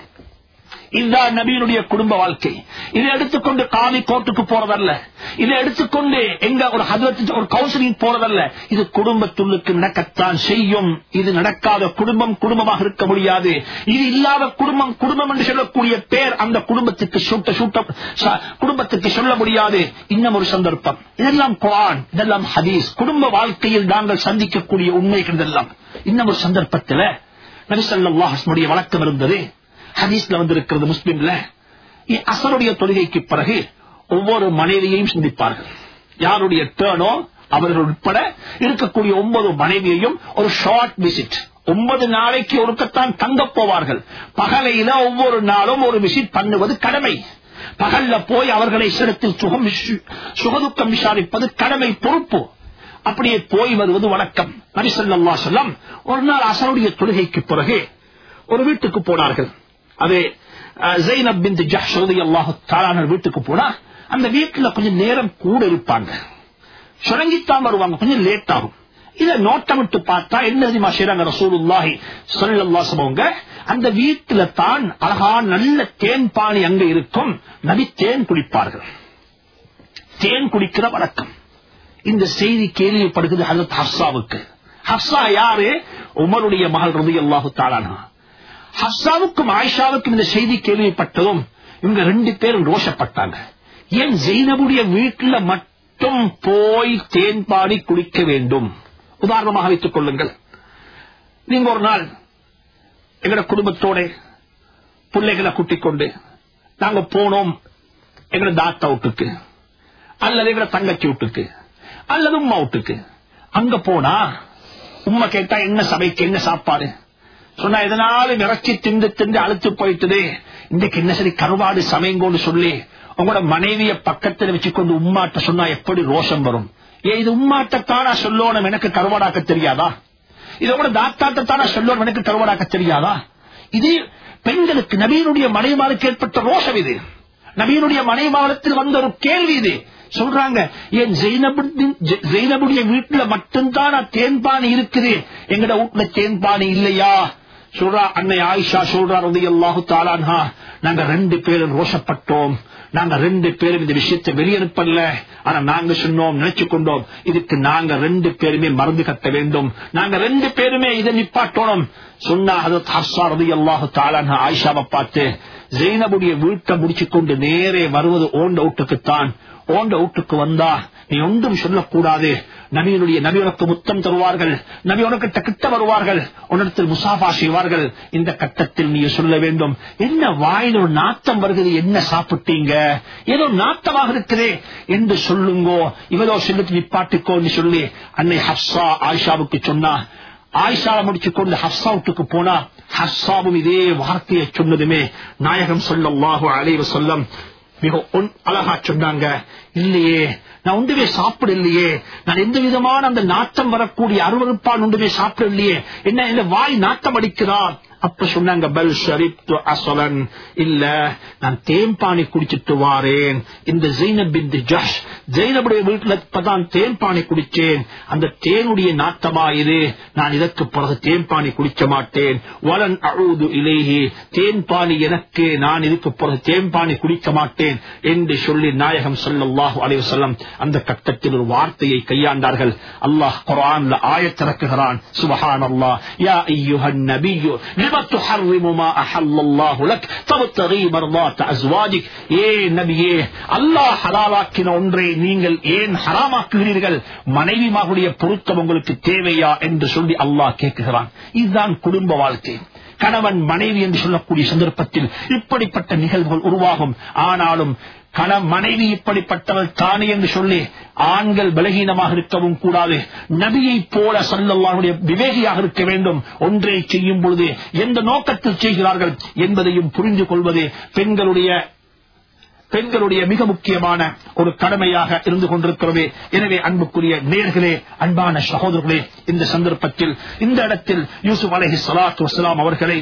இதுதான் நபியினுடைய குடும்ப வாழ்க்கை இதை எடுத்துக்கொண்டு காவி கோர்ட்டுக்கு போறதல்ல இதை எடுத்துக்கொண்டு எங்க ஒரு ஹதரத்து ஒரு கவுன்சிலிங் போறதல்ல இது குடும்பத்துள்ளுக்கு நடக்கத்தான் செய்யும் இது நடக்காத குடும்பம் குடும்பமாக இருக்க முடியாது இது இல்லாத குடும்பம் குடும்பம் என்று சொல்லக்கூடிய பேர் அந்த குடும்பத்துக்கு சூட்ட சூட்ட ச- குடும்பத்துக்கு சொல்ல முடியாது இன்னும் ஒரு சந்தர்ப்பம் இதெல்லாம் குரான் இதெல்லாம் ஹதீஸ் குடும்ப வாழ்க்கையில் நாங்கள் சந்திக்கக்கூடிய உண்மைகள் இதெல்லாம் இன்னும் ஒரு சந்தர்ப்பத்தில் நபிசல்லாஹுடைய வழக்கம் இருந்தது ஹதீஸ்ல வந்திருக்கிறது முஸ்லிம்ல இ- அசருடைய தொழுகைக்கு பிறகு ஒவ்வொரு மனைவியையும் சிந்திப்பார்கள் யாருடைய டேர்னோ அவர்கள் உட்பட இருக்கக்கூடிய ஒன்பது மனைவியையும் ஒரு ஷார்ட் விசிட் ஒன்பது நாளைக்கு ஒருக்கத்தான் தங்க போவார்கள் பகலையில ஒவ்வொரு நாளும் ஒரு விசிட் பண்ணுவது கடமை பகல்ல போய் அவர்களை சிரத்தில் சுகம் விசு- சுகதுக்கம் விசாரிப்பது கடமை பொறுப்பு அப்படியே போய் வருவது வழக்கம் நபிசல்லா சொல்லம் ஒரு நாள் அசருடைய தொழுகைக்கு பிறகு ஒரு வீட்டுக்கு போனார்கள் அது அஹ், ஜைனப் பின் ஜஹ் ரலியல்லாஹு தஆலா வீட்டுக்கு போனா அந்த வீட்டுல கொஞ்சம் நேரம் கூட இருப்பாங்க சுரங்கித்தான் வருவாங்க கொஞ்சம் லேட் ஆகும் இத நோட்டமிட்டு பார்த்தா என்ன தெரியுமா செய்றாங்க ரசூலுல்லாஹி ஸல்லல்லாஹு அலைஹி அவங்க அந்த வீட்டுல தான் அழகான நல்ல தேன் பானி அங்க இருக்கும் நபி தேன் குடிப்பார்கள் தேன் குடிக்கிற வழக்கம் இந்த செய்தி கேள்விப்படுகிறது ஹசரத் ஹப்சாவுக்கு ஹப்சா யாரு உமருடைய மகள் ரதி அல்லாஹு தாலானா ஹப்சாவுக்கும் ஆயிஷாவுக்கும் இந்த செய்தி கேள்விப்பட்டதும் இவங்க ரெண்டு பேரும் ரோஷப்பட்டாங்க ஏன் ஜெயினபுடைய வீட்டுல மட்டும் போய் தேன் பாடி குடிக்க வேண்டும் உதாரணமாக வைத்துக் கொள்ளுங்கள் நீங்க ஒரு நாள் எங்கட குடும்பத்தோட பிள்ளைகளை கூட்டிக் கொண்டு நாங்க போனோம் எங்கட தாத்தா வீட்டுக்கு அல்லது எங்கட தங்கச்சி வீட்டுக்கு அல்லது உம்மா வீட்டுக்கு அங்க போனா உம்மா கேட்டா என்ன சபைக்கு என்ன சாப்பாடு சொன்னா எதனாலும் இறச்சி திண்டு திண்டு அழுத்து போயிட்டுது இன்னைக்கு என்ன சரி கருவாடு சமைங்கோன்னு சொல்லி உங்களோட மனைவிய பக்கத்துல வச்சுக்கொண்டு உம்மாட்ட சொன்னா எப்படி ரோஷம் வரும் ஏ இது உம்மாட்டத்தானா சொல்லணும் எனக்கு கருவாடாக்க தெரியாதா இது உங்களோட தாத்தாட்டத்தானா சொல்லணும் எனக்கு கருவாடாக்க தெரியாதா இது பெண்களுக்கு நபீனுடைய மனைவாளுக்கு ஏற்பட்ட ரோஷம் இது நபீனுடைய மனைவாளத்தில் வந்த ஒரு கேள்வி இது சொல்றாங்க ஏன் ஜெயினபுদ্দিন- ஜெ- ஜெயினபுடைய வீட்டுல மட்டும்தான் தேன்பானி இருக்குது எங்கட வீட்டுல தேன்பானி இல்லையா சொல்றா அன்னை ஆயிஷா சொல்றா ரதி அல்லாஹு தாலான்ஹா நாங்க ரெண்டு பேரும் ரோஷப்பட்டோம் நாங்க ரெண்டு பேரும் இந்த விஷயத்தை வெளியனுப்பல ஆனா நாங்க சொன்னோம் நினைச்சு கொண்டோம் இதுக்கு நாங்க ரெண்டு பேருமே மருந்து கட்ட வேண்டும் நாங்க ரெண்டு பேருமே இதை நிப்பாட்டோம் சொன்னா ஹதரத் ஹப்சா ரதி அல்லாஹு தாலான்ஹா ஆயிஷாவை பார்த்து ஜெயினபுடைய வீட்டை முடிச்சு கொண்டு நேரே வருவது ஓண்ட வீட்டுக்குத்தான் ஓண்ட வீட்டுக்கு வந்தா நீ ஒன்றும் சொல்லக்கூடாது நபியினுடைய நபி உனக்கு முத்தம் தருவார்கள் நபி உனக்கிட்ட கிட்ட வருவார்கள் உன்னிடத்தில் முசாஃபா செய்வார்கள் இந்த கட்டத்தில் நீ சொல்ல வேண்டும் என்ன வாயில் ஒரு நாத்தம் வருகிறது என்ன சாப்பிட்டீங்க ஏதோ நாத்தமாக இருக்குதே என்று சொல்லுங்கோ இவரோ சொல்லிட்டு நிப்பாட்டிக்கோன்னு சொல்லி அன்னை ஹப்சா ஆயிஷாவுக்கு சொன்னா ஆயிஷாவை முடிச்சு கொண்டு ஹப்சா வீட்டுக்கு போனா ஹப்சாவும் இதே வார்த்தையை சொன்னதுமே நாயகம் சொல்லல்லாஹு அலைவ சொல்லம் மிக ஒன்- அழகா சொன்னாங்க இல்லையே நான் ஒன்றுமே சாப்பிடலையே நான் எந்த விதமான அந்த நாட்டம் வரக்கூடிய அருவறுப்பான் ஒன்றுமே சாப்பிடலையே என்ன இந்த வாய் நாட்டம் அடிக்கிறா அப்ப சொன்னாங்க பல் ஷரிப்து அசலன் இல்ல நான் தேன்பானி குடிச்சிட்டு வாரேன் இந்த ஜெயினப் பின் ஜஷ் ஜெயினபுடைய வீட்டுல இப்பதான் தேன்பானி குடிச்சேன் அந்த தேனுடைய நாட்டமா இது நான் இதற்கு பிறகு தேன்பானி குடிக்க மாட்டேன் வலன் அழுது இலேஹி தேன்பானி எனக்கு நான் இதுக்கு பிறகு தேன்பானி குடிக்க மாட்டேன் என்று சொல்லி நாயகம் ஸல்லல்லாஹு அலைஹி வஸல்லம் அந்த கட்டத்தில் ஒரு வார்த்தையை கையாண்டார்கள் அல்லாஹ் குர்ஆன்ல ஆயத்திறக்குகிறான் சுபஹானல்லாஹ் யா அய்யுஹன் நபியு லிம துஹர்ரிமு மா அஹல்லல்லாஹு லக் தப்தகி மர்தாத் அஸ்வாஜிக் ஏ நபியே அல்லாஹ் ஹலாலாக்கின ஒன்றை நீங்கள் ஏன் ஹராமாக்குகிறீர்கள் மனைவிமாருடைய பொருத்தம் உங்களுக்கு தேவையா என்று சொல்லி அல்லாஹ் கேட்கிறான் இதுதான் குடும்ப வாழ்க்கை கணவன் மனைவி என்று சொல்லக்கூடிய சந்தர்ப்பத்தில் இப்படிப்பட்ட நிகழ்வுகள் உருவாகும் ஆனாலும் கண மனைவி இப்படிப்பட்டவள் தானே என்று சொல்லி ஆண்கள் பலகீனமாக இருக்கவும் கூடாது நபியைப் போல சொல்லல்லாருடைய விவேகியாக இருக்க வேண்டும் ஒன்றை செய்யும் பொழுது எந்த நோக்கத்தில் செய்கிறார்கள் என்பதையும் புரிந்து கொள்வது பெண்களுடைய பெண்களுடைய மிக முக்கியமான ஒரு கடமையாக இருந்து கொண்டிருக்கிறது எனவே அன்புக்குரிய நேர்களே அன்பான சகோதரர்களே இந்த சந்தர்ப்பத்தில் இந்த இடத்தில் யூசுப் அலஹி சலாத்து வசலாம் அவர்களை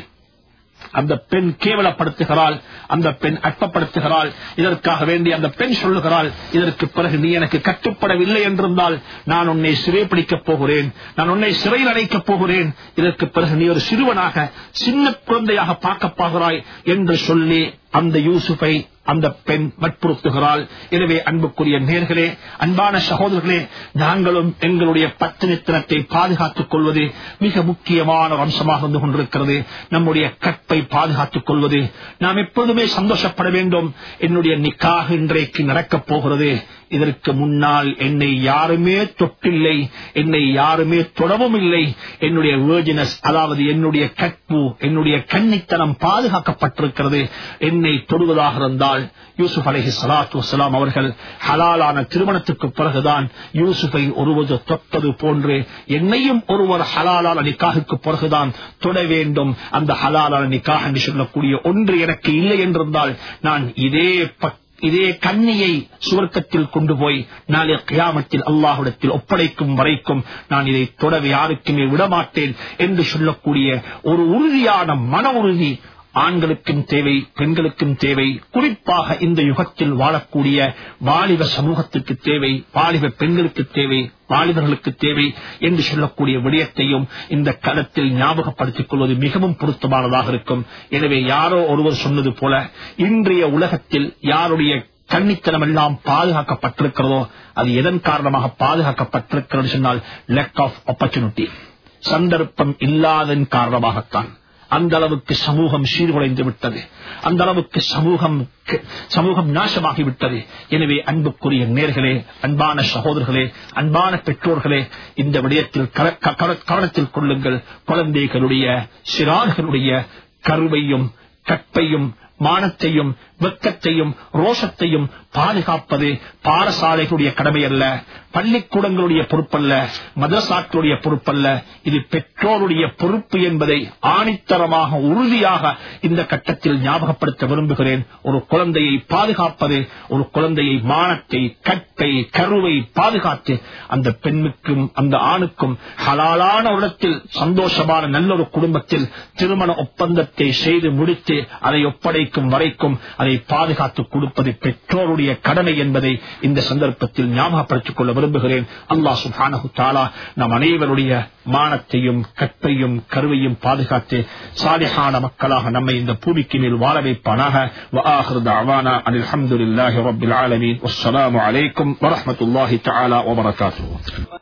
அந்த பெண் கேவலப்படுத்துகிறாள் அந்த பெண் அற்பப்படுத்துகிறாள் இதற்காக வேண்டி அந்த பெண் சொல்லுகிறாள் இதற்கு பிறகு நீ எனக்கு கட்டுப்படவில்லை என்றிருந்தால் நான் உன்னை சிறைப்பிடிக்கப் போகிறேன் நான் உன்னை சிறையில் அடைக்கப் போகிறேன் இதற்கு பிறகு நீ ஒரு சிறுவனாக சின்ன குழந்தையாக பார்க்கப் போகிறாய் என்று சொல்லி அந்த யூசுஃபை அந்த பெண் வற்புறுத்துகிறாள் எனவே அன்புக்குரிய நேர்களே அன்பான சகோதரர்களே நாங்களும் எங்களுடைய பத்தினித்தனத்தை பாதுகாத்துக் கொள்வது மிக முக்கியமான ஒரு அம்சமாக இருந்து கொண்டிருக்கிறது நம்முடைய கற்பை பாதுகாத்துக் கொள்வது நாம் எப்பொழுதுமே சந்தோஷப்பட வேண்டும் என்னுடைய நிக்காக இன்றைக்கு நடக்கப் போகிறது இதற்கு முன்னால் என்னை யாருமே தொட்டில்லை என்னை யாருமே தொடவும் இல்லை என்னுடைய வேர்ஜினஸ் அதாவது என்னுடைய கற்பு என்னுடைய கன்னித்தனம் பாதுகாக்கப்பட்டிருக்கிறது என்னை தொடுவதாக இருந்தால் யூசுப் அலஹி சலாத்து வசலாம் அவர்கள் ஹலாலான திருமணத்துக்கு பிறகுதான் யூசுஃபை ஒருவர் தொட்டது போன்று என்னையும் ஒருவர் ஹலாலான நிக்காகுக்கு பிறகுதான் தொட வேண்டும் அந்த ஹலாலான நிக்காக என்று சொல்லக்கூடிய ஒன்று எனக்கு இல்லை என்றிருந்தால் நான் இதே பக் இதே கண்ணியை சுவர்க்கத்தில் கொண்டு போய் நாளை கியாமத்தில் அல்லாஹுடத்தில் ஒப்படைக்கும் வரைக்கும் நான் இதை தொடவே யாருக்குமே விடமாட்டேன் என்று சொல்லக்கூடிய ஒரு உறுதியான மன உறுதி ஆண்களுக்கும் தேவை பெண்களுக்கும் தேவை குறிப்பாக இந்த யுகத்தில் வாழக்கூடிய வாலிப சமூகத்துக்கு தேவை வாலிப பெண்களுக்கு தேவை வாலிபர்களுக்கு தேவை என்று சொல்லக்கூடிய விடயத்தையும் இந்த களத்தில் ஞாபகப்படுத்திக் கொள்வது மிகவும் பொருத்தமானதாக இருக்கும் எனவே யாரோ ஒருவர் சொன்னது போல இன்றைய உலகத்தில் யாருடைய கண்ணித்தனம் எல்லாம் பாதுகாக்கப்பட்டிருக்கிறதோ அது எதன் காரணமாக பாதுகாக்கப்பட்டிருக்கிறது சொன்னால் லெக் ஆஃப் ஆப்பர்ச்சுனிட்டி சந்தர்ப்பம் இல்லாதன் காரணமாகத்தான் அந்த அளவுக்கு சமூகம் சீர்குலைந்து விட்டது அந்த அளவுக்கு சமூகம் சமூகம் நாசமாகிவிட்டது எனவே அன்புக்குரிய நேர்களே அன்பான சகோதரர்களே அன்பான பெற்றோர்களே இந்த விடயத்தில் கவனத்தில் கொள்ளுங்கள் குழந்தைகளுடைய சிறார்களுடைய கருவையும் கற்பையும் மானத்தையும் வெக்கத்தையும் ரோஷத்தையும் பாதுகாப்பது பாடசாலைகளுடைய கடமை அல்ல பள்ளிக்கூடங்களுடைய பொறுப்பல்ல மதசாக்களுடைய பொறுப்பல்ல இது பெற்றோருடைய பொறுப்பு என்பதை ஆணித்தரமாக உறுதியாக இந்த கட்டத்தில் ஞாபகப்படுத்த விரும்புகிறேன் ஒரு குழந்தையை பாதுகாப்பது ஒரு குழந்தையை மானத்தை கட்டை கருவை பாதுகாத்து அந்த பெண்ணுக்கும் அந்த ஆணுக்கும் ஹலாலான இடத்தில் சந்தோஷமான நல்ல ஒரு குடும்பத்தில் திருமண ஒப்பந்தத்தை செய்து முடித்து அதை ஒப்படைக்கும் வரைக்கும் அதை பாதுகாத்துக் கொடுப்பது பெற்றோருடைய கடமை என்பதை இந்த சந்தர்ப்பத்தில் ஞாபகப்படுத்திக் கொள்ள விரும்புகிறேன் அல்லாஹ் சுஹானஹு தாலா நம் அனைவருடைய மானத்தையும் கற்பையும் கருவையும் பாதுகாத்து சாலிஹான மக்களாக நம்மை இந்த பூமிக்கு மேல் வாழ வைப்பானாக அலமதுல்லாஹி ரபில் ஆலமீன் வஸ்ஸலாமு அலைக்கும் வரஹமத்துல்லாஹி தஆலா வபரகாத்துஹு